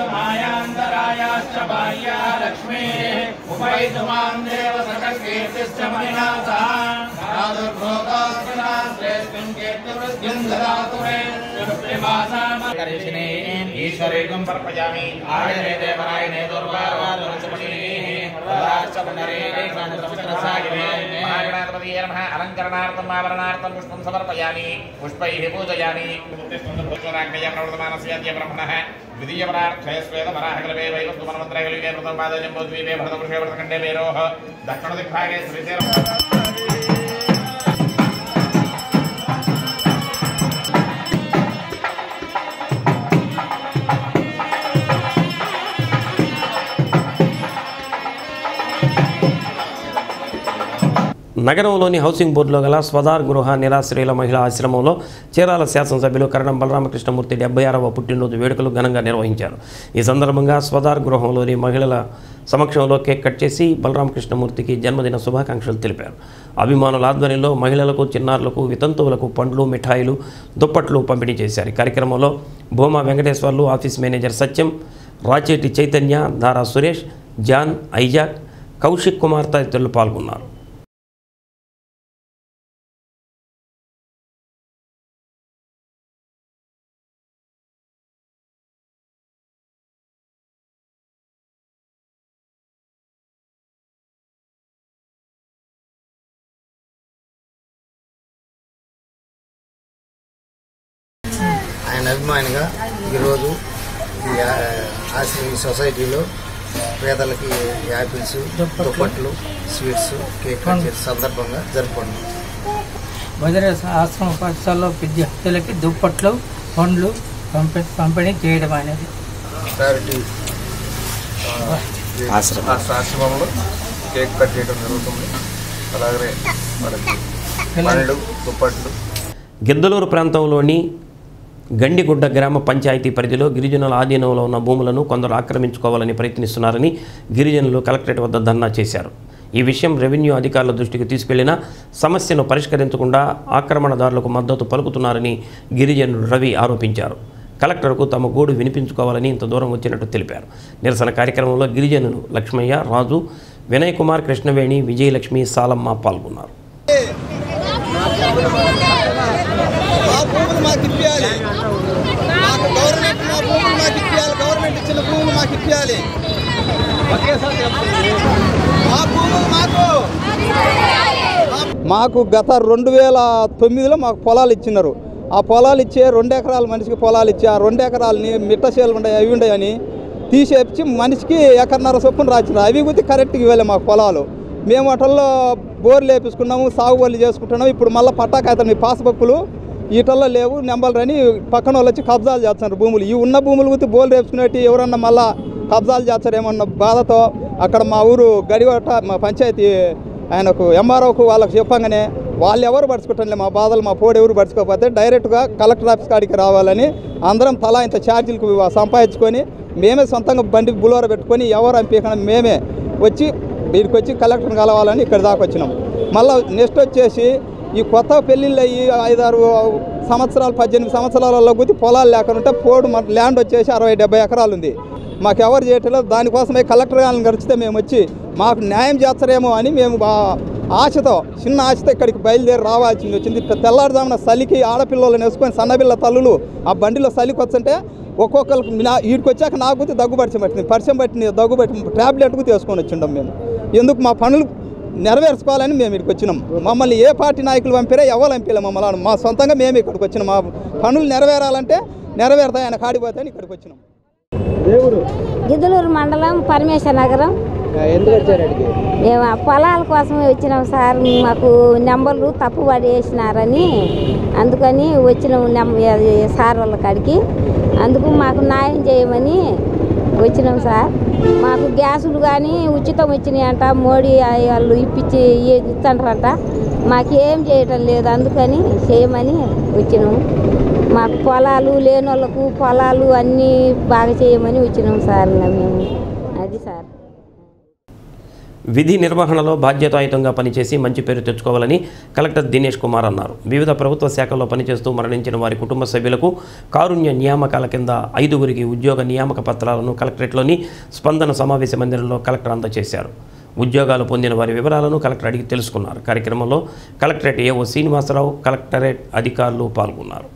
వృద్ధమాయాంతరాయాశ్చ బాహ్యా లక్ష్మీः ఉపైతు మాం దేవ సకకీర్తిశ్చ మహిళా సహ ప్రాదుర్భోగాస్మినాశ్రేష్ఠిం కీర్తివృద్ధిం దదాతు మే ఈశ్వరేకం సమర్పయామి ఆయనే దేవరాయనే అలంకరణార్థం ఆవరణార్థం పుష్పం సమర్పయామి పుష్పై పూజయామి ప్రవర్తమానస్య బ్రహ్మణ ద్వితీయపరార్థే శ్వేతపరాహకలవే వైవస్తుమన్మంత్రకలిగే వృతం పాదజంబోద్వీపే భరతపురుషే వ్రతఖండే మేరోః దక్షిణదిగ్భాగే శ్రీశైలం నగరంలోని హౌసింగ్ బోర్డులో గల స్వదార్ గృహ నిరాశ్రయుల మహిళా ఆశ్రమంలో చీరాల శాసనసభ్యులు కరణం బలరామకృష్ణమూర్తి డెబ్బై ఆరవ పుట్టినరోజు వేడుకలు ఘనంగా నిర్వహించారు ఈ సందర్భంగా స్వదార్ గృహంలోని మహిళల సమక్షంలో కేక్ కట్ చేసి బలరామకృష్ణమూర్తికి జన్మదిన శుభాకాంక్షలు తెలిపారు అభిమానుల ఆధ్వర్యంలో మహిళలకు చిన్నారులకు వితంతువులకు పండ్లు మిఠాయిలు దుప్పట్లు పంపిణీ చేశారు ఈ కార్యక్రమంలో Bhuma Venkateswarlu office manager Satyam Racheti Chaitanya Dara Suresh John Isaac Kaushik Kumar తదితరులు పాల్గొన్నారు ఆయన అభిమానిగా ఈరోజు ఈ ఆ- ఆశ్రమ ఈ సొసైటీలో పేదలకి యాపిల్స్ దుప్పట్లు స్వీట్స్ కేక్ కట్ చేసే సందర్భంగా జరుపుకున్నాం బదిర ఆశ్రమ పాఠశాలలో విద్యార్థులకి దుప్పట్లు పండ్లు పంపి పంపిణీ చేయడం అనేది చారిటీ ఆశ్రమం. ఆశ్రమంలో కేక్ కట్ చేయడం జరుగుతుంది అలాగే మనకి పండ్లు దుప్పట్లు గిద్దలూరు ప్రాంతంలోని గండిగుడ్డ గ్రామ పంచాయతీ పరిధిలో గిరిజనుల ఆధీనంలో ఉన్న భూములను కొందరు ఆక్రమించుకోవాలని ప్రయత్నిస్తున్నారని గిరిజనులు కలెక్టరేట్ వద్ద ధర్నా చేశారు ఈ విషయం రెవెన్యూ అధికారుల దృష్టికి తీసుకెళ్లినా సమస్యను పరిష్కరించకుండా ఆక్రమణదారులకు మద్దతు పలుకుతున్నారని గిరిజనుడు రవి ఆరోపించారు కలెక్టర్కు తమ గోడు వినిపించుకోవాలని ఇంత దూరం వచ్చినట్టు తెలిపారు నిరసన కార్యక్రమంలో గిరిజనులు లక్ష్మయ్య రాజు వినయ్ కుమార్ కృష్ణవేణి విజయలక్ష్మి సాలమ్మ పాల్గొన్నారు మా భూములు మాకు ఇప్పించాలి మాకు గవర్నమెంట్ మా భూములు మాకు ఇప్పించాలి గవర్నమెంట్ ఇచ్చిన భూములు మాకు ఇప్పించాలి ఒకేసారి చెప్తుంది. మా భూములు మాకు మాకు గత రెండు వేల తొమ్మిదిలో మాకు పొలాలు ఇచ్చినారు ఆ పొలాలు ఇచ్చే రెండు ఎకరాల మనిషికి పొలాలు ఇచ్చి ఆ రెండు ఎకరాలని మిట్ట చేలు ఉంటాయి అవి ఉన్నాయని తీసేపించి మనిషికి ఎకరన్నర చొప్పున రాచినారు అవి కూడా కరెక్ట్గా ఇవ్వలే మాకు పొలాలు మేము వాటిల్లో బోర్లు వేపించుకున్నాము సాగుబడులు చేసుకుంటున్నాము ఇప్పుడు మళ్ళీ పట్టాకాయతం మీ పాస్బుక్లు వీటిల్లో లేవు నెంబర్లు అని పక్కన వాళ్ళు వచ్చి కబ్జాలు చేస్తున్నారు భూములు ఈ ఉన్న భూములు గురించి బోర్లు వేపించుకునేటి ఎవరన్నా మళ్ళా కబ్జాలు చేస్తారేమన్న బాధతో అక్కడ మా ఊరు గడివట మా పంచాయతీ ఆయనకు ఎంఆర్ఓకు వాళ్ళకి చెప్పంగానే వాళ్ళు ఎవరు పడుచుకుంటారులే మా బాధలు మా పోడు ఎవరు పడుచుకోకపోతే డైరెక్ట్గా కలెక్టర్ ఆఫీస్ కాడికి రావాలని అందరం తలా ఇంత ఛార్జీలకు సంపాదించుకొని మేమే సొంతంగా బండి బులోర పెట్టుకొని ఎవరు అంపీకన్నా మేమే వచ్చి వీడికి వచ్చి కలెక్టర్ని కలవాలని ఇక్కడ దాకా వచ్చినాం మళ్ళీ నెక్స్ట్ వచ్చేసి ఈ కొత్త పెళ్ళిళ్ళు అయ్యి ఐదారు సంవత్సరాలు పద్దెనిమిది సంవత్సరాలలో గుర్తి పొలాలు లేకుండా పోడు మన ల్యాండ్ వచ్చేసి అరవై డెబ్బై ఎకరాలు ఉంది మాకు ఎవరు చేయట్లేదు దానికోసమే కలెక్టర్ గారిని గడిచితే మేము వచ్చి మాకు న్యాయం చేస్తారేమో అని మేము బా- ఆశతో చిన్న ఆశతో ఇక్కడికి బయలుదేరి రావాల్సింది వచ్చింది తె- తెల్లారుజామున చలికి ఆడపిల్లలను వేసుకొని సన్నపిల్ల తల్లులు ఆ బండిలో చలికి వచ్చంటే ఒక్కొక్కరికి నా వీడికి వచ్చాక నాకు గుర్తు దగ్గు పరిచయం పట్టింది పరిచయం పట్టింది దగ్గు పట్టి టాబ్లెట్కు తీసుకొని వచ్చిండం మేము ఎందుకు మా పనులు నెరవేర్చుకోవాలని మేము ఇక్కడికి వచ్చినాం మమ్మల్ని ఏ పార్టీ నాయకులు పంపిరా ఎవరు పంపిలే మమ్మల్ని మా సొంతంగా మేము ఇక్కడికి వచ్చినాం మా పనులు నెరవేరాలంటే నెరవేరుతాయి ఆయన కాడిపోతాయని ఇక్కడికి వచ్చినాం గిద్దలూరు మండలం పరమేశ్వర నగరం ఎందుకు వచ్చారు అడిగి మేము ఆ పొలాల కోసమే వచ్చినాం సార్ మాకు నెంబర్లు తప్పు పడేసినారని అందుకని వచ్చినాం నెం అది సార్ వాళ్ళ కాడికి అందుకు మాకు న్యాయం చేయమని వచ్చినాం సార్ మాకు గ్యాసులు కానీ ఉచితం వచ్చినాయంట మోడీ వాళ్ళు ఇప్పించి ఇస్తాంటారంట మాకేం చేయటం లేదు అందుకని చేయమని వచ్చినాము మాకు పొలాలు లేని వాళ్ళకు పొలాలు అన్నీ బాగా చేయమని వచ్చినాం సార్ ఇంకా మేము అది సార్ విధి నిర్వహణలో బాధ్యతాయుతంగా పనిచేసి మంచి పేరు తెచ్చుకోవాలని కలెక్టర్ దినేష్ కుమార్ అన్నారు వివిధ ప్రభుత్వ శాఖల్లో పనిచేస్తూ మరణించిన వారి కుటుంబ సభ్యులకు కారుణ్య నియామకాల కింద ఐదుగురికి ఉద్యోగ నియామక పత్రాలను కలెక్టరేట్లోని స్పందన సమావేశ మందిరంలో కలెక్టర్ అందజేశారు ఉద్యోగాలు పొందిన వారి వివరాలను కలెక్టర్ అడిగి తెలుసుకున్నారు కార్యక్రమంలో కలెక్టరేట్ ఏఓ శ్రీనివాసరావు కలెక్టరేట్ అధికారులు పాల్గొన్నారు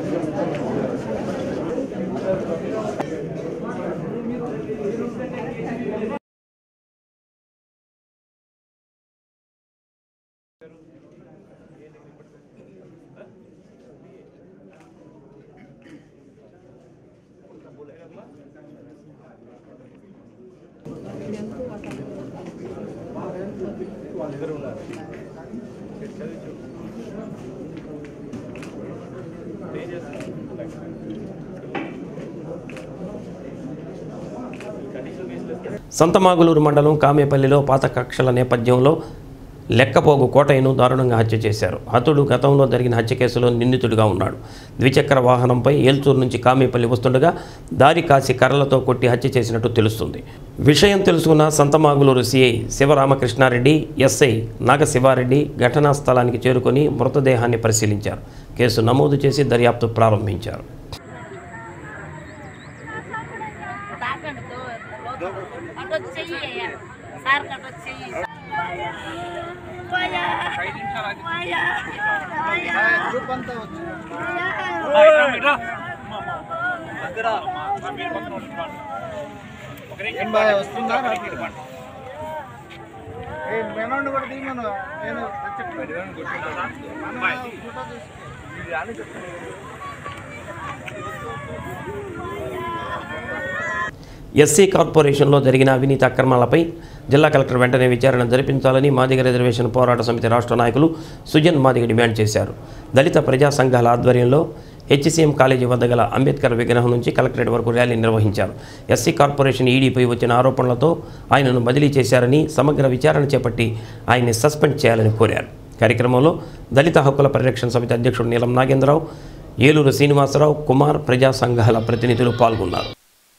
సంతమాగులూరు మండలం కామేపల్లిలో పాత కక్షల నేపథ్యంలో లెక్కపోగు కోటయ్యను దారుణంగా హత్య చేశారు హతుడు గతంలో జరిగిన హత్య కేసులో నిందితుడిగా ఉన్నాడు ద్విచక్ర వాహనంపై ఏల్చూరు నుంచి కామేపల్లి వస్తుండగా దారి కాసి కర్రలతో కొట్టి హత్య చేసినట్టు తెలుస్తుంది విషయం తెలుసుకున్న సంతమాగులూరు సిఐ శివరామకృష్ణారెడ్డి ఎస్ఐ నాగశివారెడ్డి ఘటనా స్థలానికి చేరుకొని మృతదేహాన్ని పరిశీలించారు కేసు నమోదు చేసి దర్యాప్తు ప్రారంభించారు ఏం బాగా వస్తుందా ఏ మెనోని కూడా దిగను నేను ఎస్సీ కార్పొరేషన్లో జరిగిన అవినీతి అక్రమాలపై జిల్లా కలెక్టర్ వెంటనే విచారణ జరిపించాలని మాదిగ రిజర్వేషన్ పోరాట సమితి రాష్ట్ర నాయకులు సుజన్ మాదిగ డిమాండ్ చేశారు దళిత ప్రజా సంఘాల ఆధ్వర్యంలో హెచ్సిఎం కాలేజీ వద్ద గల అంబేద్కర్ విగ్రహం నుంచి కలెక్టరేట్ వరకు ర్యాలీ నిర్వహించారు ఎస్సీ కార్పొరేషన్ ఈడీపై వచ్చిన ఆరోపణలతో ఆయనను బదిలీ చేశారని సమగ్ర విచారణ చేపట్టి ఆయన్ని సస్పెండ్ చేయాలని కోరారు కార్యక్రమంలో దళిత హక్కుల పరిరక్షణ సమితి అధ్యక్షుడు నీలం నాగేంద్రరావు ఏలూరు శ్రీనివాసరావు కుమార్ ప్రజా సంఘాల ప్రతినిధులు పాల్గొన్నారు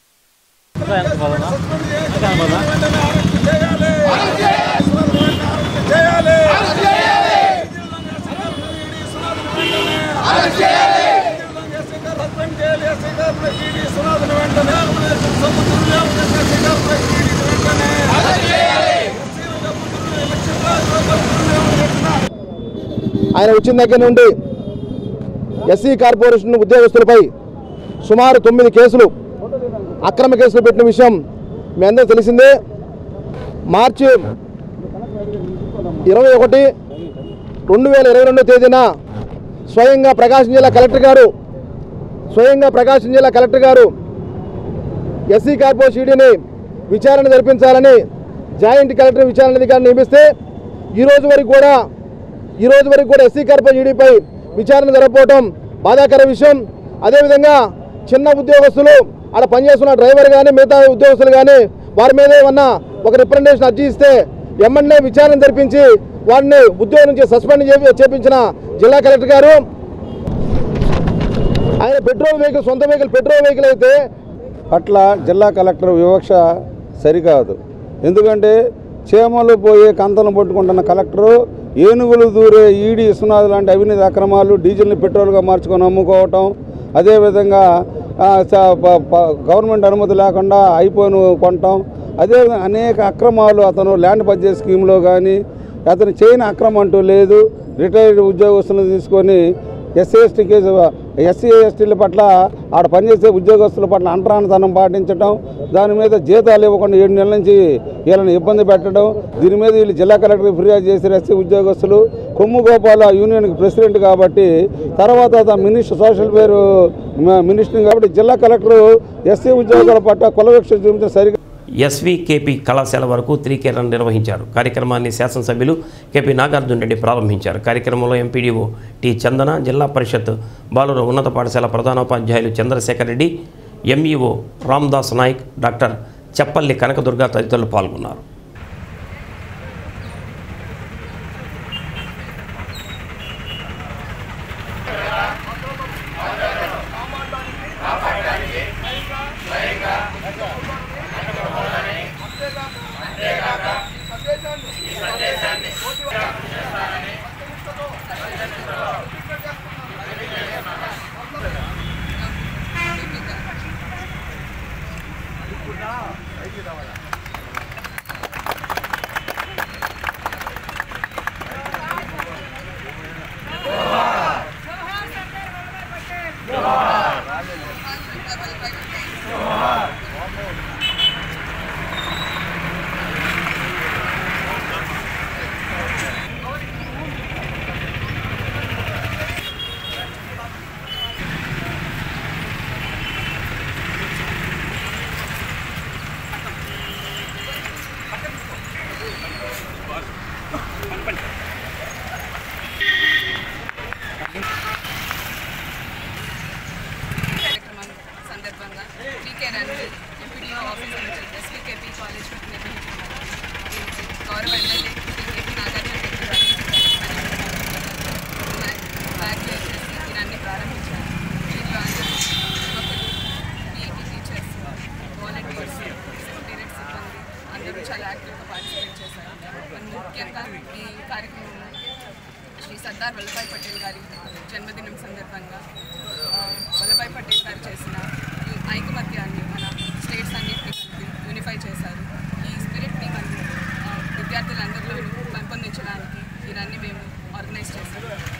ఆయన వచ్చిన దగ్గర నుండి ఎస్సీ కార్పొరేషన్ ఉద్యోగస్తులపై సుమారు తొమ్మిది కేసులు అక్రమ కేసులు పెట్టిన విషయం మీ అందరూ తెలిసిందే మార్చి ఇరవై ఒకటి రెండు వేల ఇరవై రెండో తేదీన స్వయంగా ప్రకాశం జిల్లా కలెక్టర్ గారు స్వయంగా ప్రకాశం జిల్లా కలెక్టర్ గారు ఎస్సీ కార్పొరేషన్ ఈడీని విచారణ జరిపించాలని జాయింట్ కలెక్టర్ విచారణ అధికారిని నియమిస్తే ఈ రోజు వరకు కూడా ఈ రోజు వరకు కూడా ఎస్సీ కార్పొరేషన్ ఈడీపై విచారణ జరగకపోవడం బాధాకర విషయం అదేవిధంగా చిన్న ఉద్యోగస్తులు అక్కడ పనిచేస్తున్న డ్రైవర్ కానీ మిగతా ఉద్యోగస్తులు కానీ వారి మీద ఏమన్నా ఒక రిప్రజెంటేషన్ అర్జీ ఇస్తే ఎమ్మెల్యే విచారణ జరిపించి వారిని ఉద్యోగం నుంచి సస్పెండ్ చేపి- చేపించిన జిల్లా కలెక్టర్ గారు ఆయన పెట్రోల్ వెహికల్ సొంత వెహికల్ పెట్రోల్ వెహికల్ అయితే పట్ల జిల్లా కలెక్టర్ వివక్ష సరికాదు ఎందుకంటే చీమలు పోయే కంతలను పట్టుకుంటున్న కలెక్టరు ఏనుగులు దూరే ఈడి విశ్వనాథ్ లాంటి అవినీతి అక్రమాలు డీజిల్ని పెట్రోల్గా మార్చుకొని అమ్ముకోవటం అదేవిధంగా ఆ, స- ప- ప- గవర్నమెంట్ అనుమతి లేకుండా అయిపోయిన కొనటం అదేవిధంగా అనేక అక్రమాలు అతను ల్యాండ్ పర్చేస్ స్కీమ్లో కానీ అతను చేయని అక్రమం అంటూ లేదు రిటైర్డ్ ఉద్యోగస్తులను తీసుకొని ఎస్సీ ఎస్టీ కేసు ఎస్సీ ఎస్టీల పట్ల ఆడ పనిచేసే ఉద్యోగస్తుల పట్ల అంటరానితనం పాటించడం దాని మీద జీతాలు ఇవ్వకుండా ఏడు నెలల నుంచి వీళ్ళని ఇబ్బంది పెట్టడం దీని మీద వీళ్ళు జిల్లా కలెక్టర్ ఫిర్యాదు చేశారు ఎస్సీ ఉద్యోగస్తులు కొమ్ము గోపాల యూనియన్కి ప్రెసిడెంట్ కాబట్టి తర్వాత అతను మినిస్టర్ సోషల్ వేరు మినిస్టర్ కాబట్టి జిల్లా కలెక్టర్ ఎస్సీ ఉద్యోగుల పట్ల కులవిక్ష చూపించడం సరిగా ఎస్వికేపీ కళాశాల వరకు త్రీకేరణ నిర్వహించారు కార్యక్రమాన్ని శాసనసభ్యులు కేపీ నాగార్జున రెడ్డి ప్రారంభించారు కార్యక్రమంలో ఎంపీడీఓ టి చందన జిల్లా పరిషత్ బాలుర ఉన్నత పాఠశాల ప్రధానోపాధ్యాయులు చంద్రశేఖర్ రెడ్డి ఎంఈఓ రామ్దాస్ నాయక్ డాక్టర్ చెప్పల్లి కనకదుర్గ తదితరులు పాల్గొన్నారు కార్యక్రమం సందర్భంగా టీకే రన్ ఎంపీడీఓ ఆఫీస్ నుంచి ఎస్పీకేపీ కాలేజ్ నిర్వహించుకున్నారు దీనికి గౌరవ ఎమ్మెల్యే టీకేపీ నాగార్జున రెడ్డి గారు బ్యాగ్ చేసి దీనాన్ని ప్రారంభించారు దీంట్లో అందరూ యువకులు పీఈటీ టీచర్స్ వాలంటీర్స్ సెక్రటేరియట్ సిబ్బంది అందరూ చాలా యాక్టివ్గా పార్టిసిపేట్ చేశారు మరి ముఖ్యంగా ఈ కార్యక్రమంలో శ్రీ సర్దార్ వల్లభాయ్ పటేల్ గారి జన్మదినం సందర్భంగా ఆ, వల్లభాయ్ పటేల్ గారు చేసిన ఈ ఐకమత్యాన్ని మన స్టేట్స్ అన్నింటినీ కలిపి యూనిఫై చేశారు ఈ స్పిరిట్ని మనం ఆ, విద్యార్థులందరిలోనూ పెంపొందించడానికి ఇవన్నీ మేము ఆర్గనైజ్ చేశాము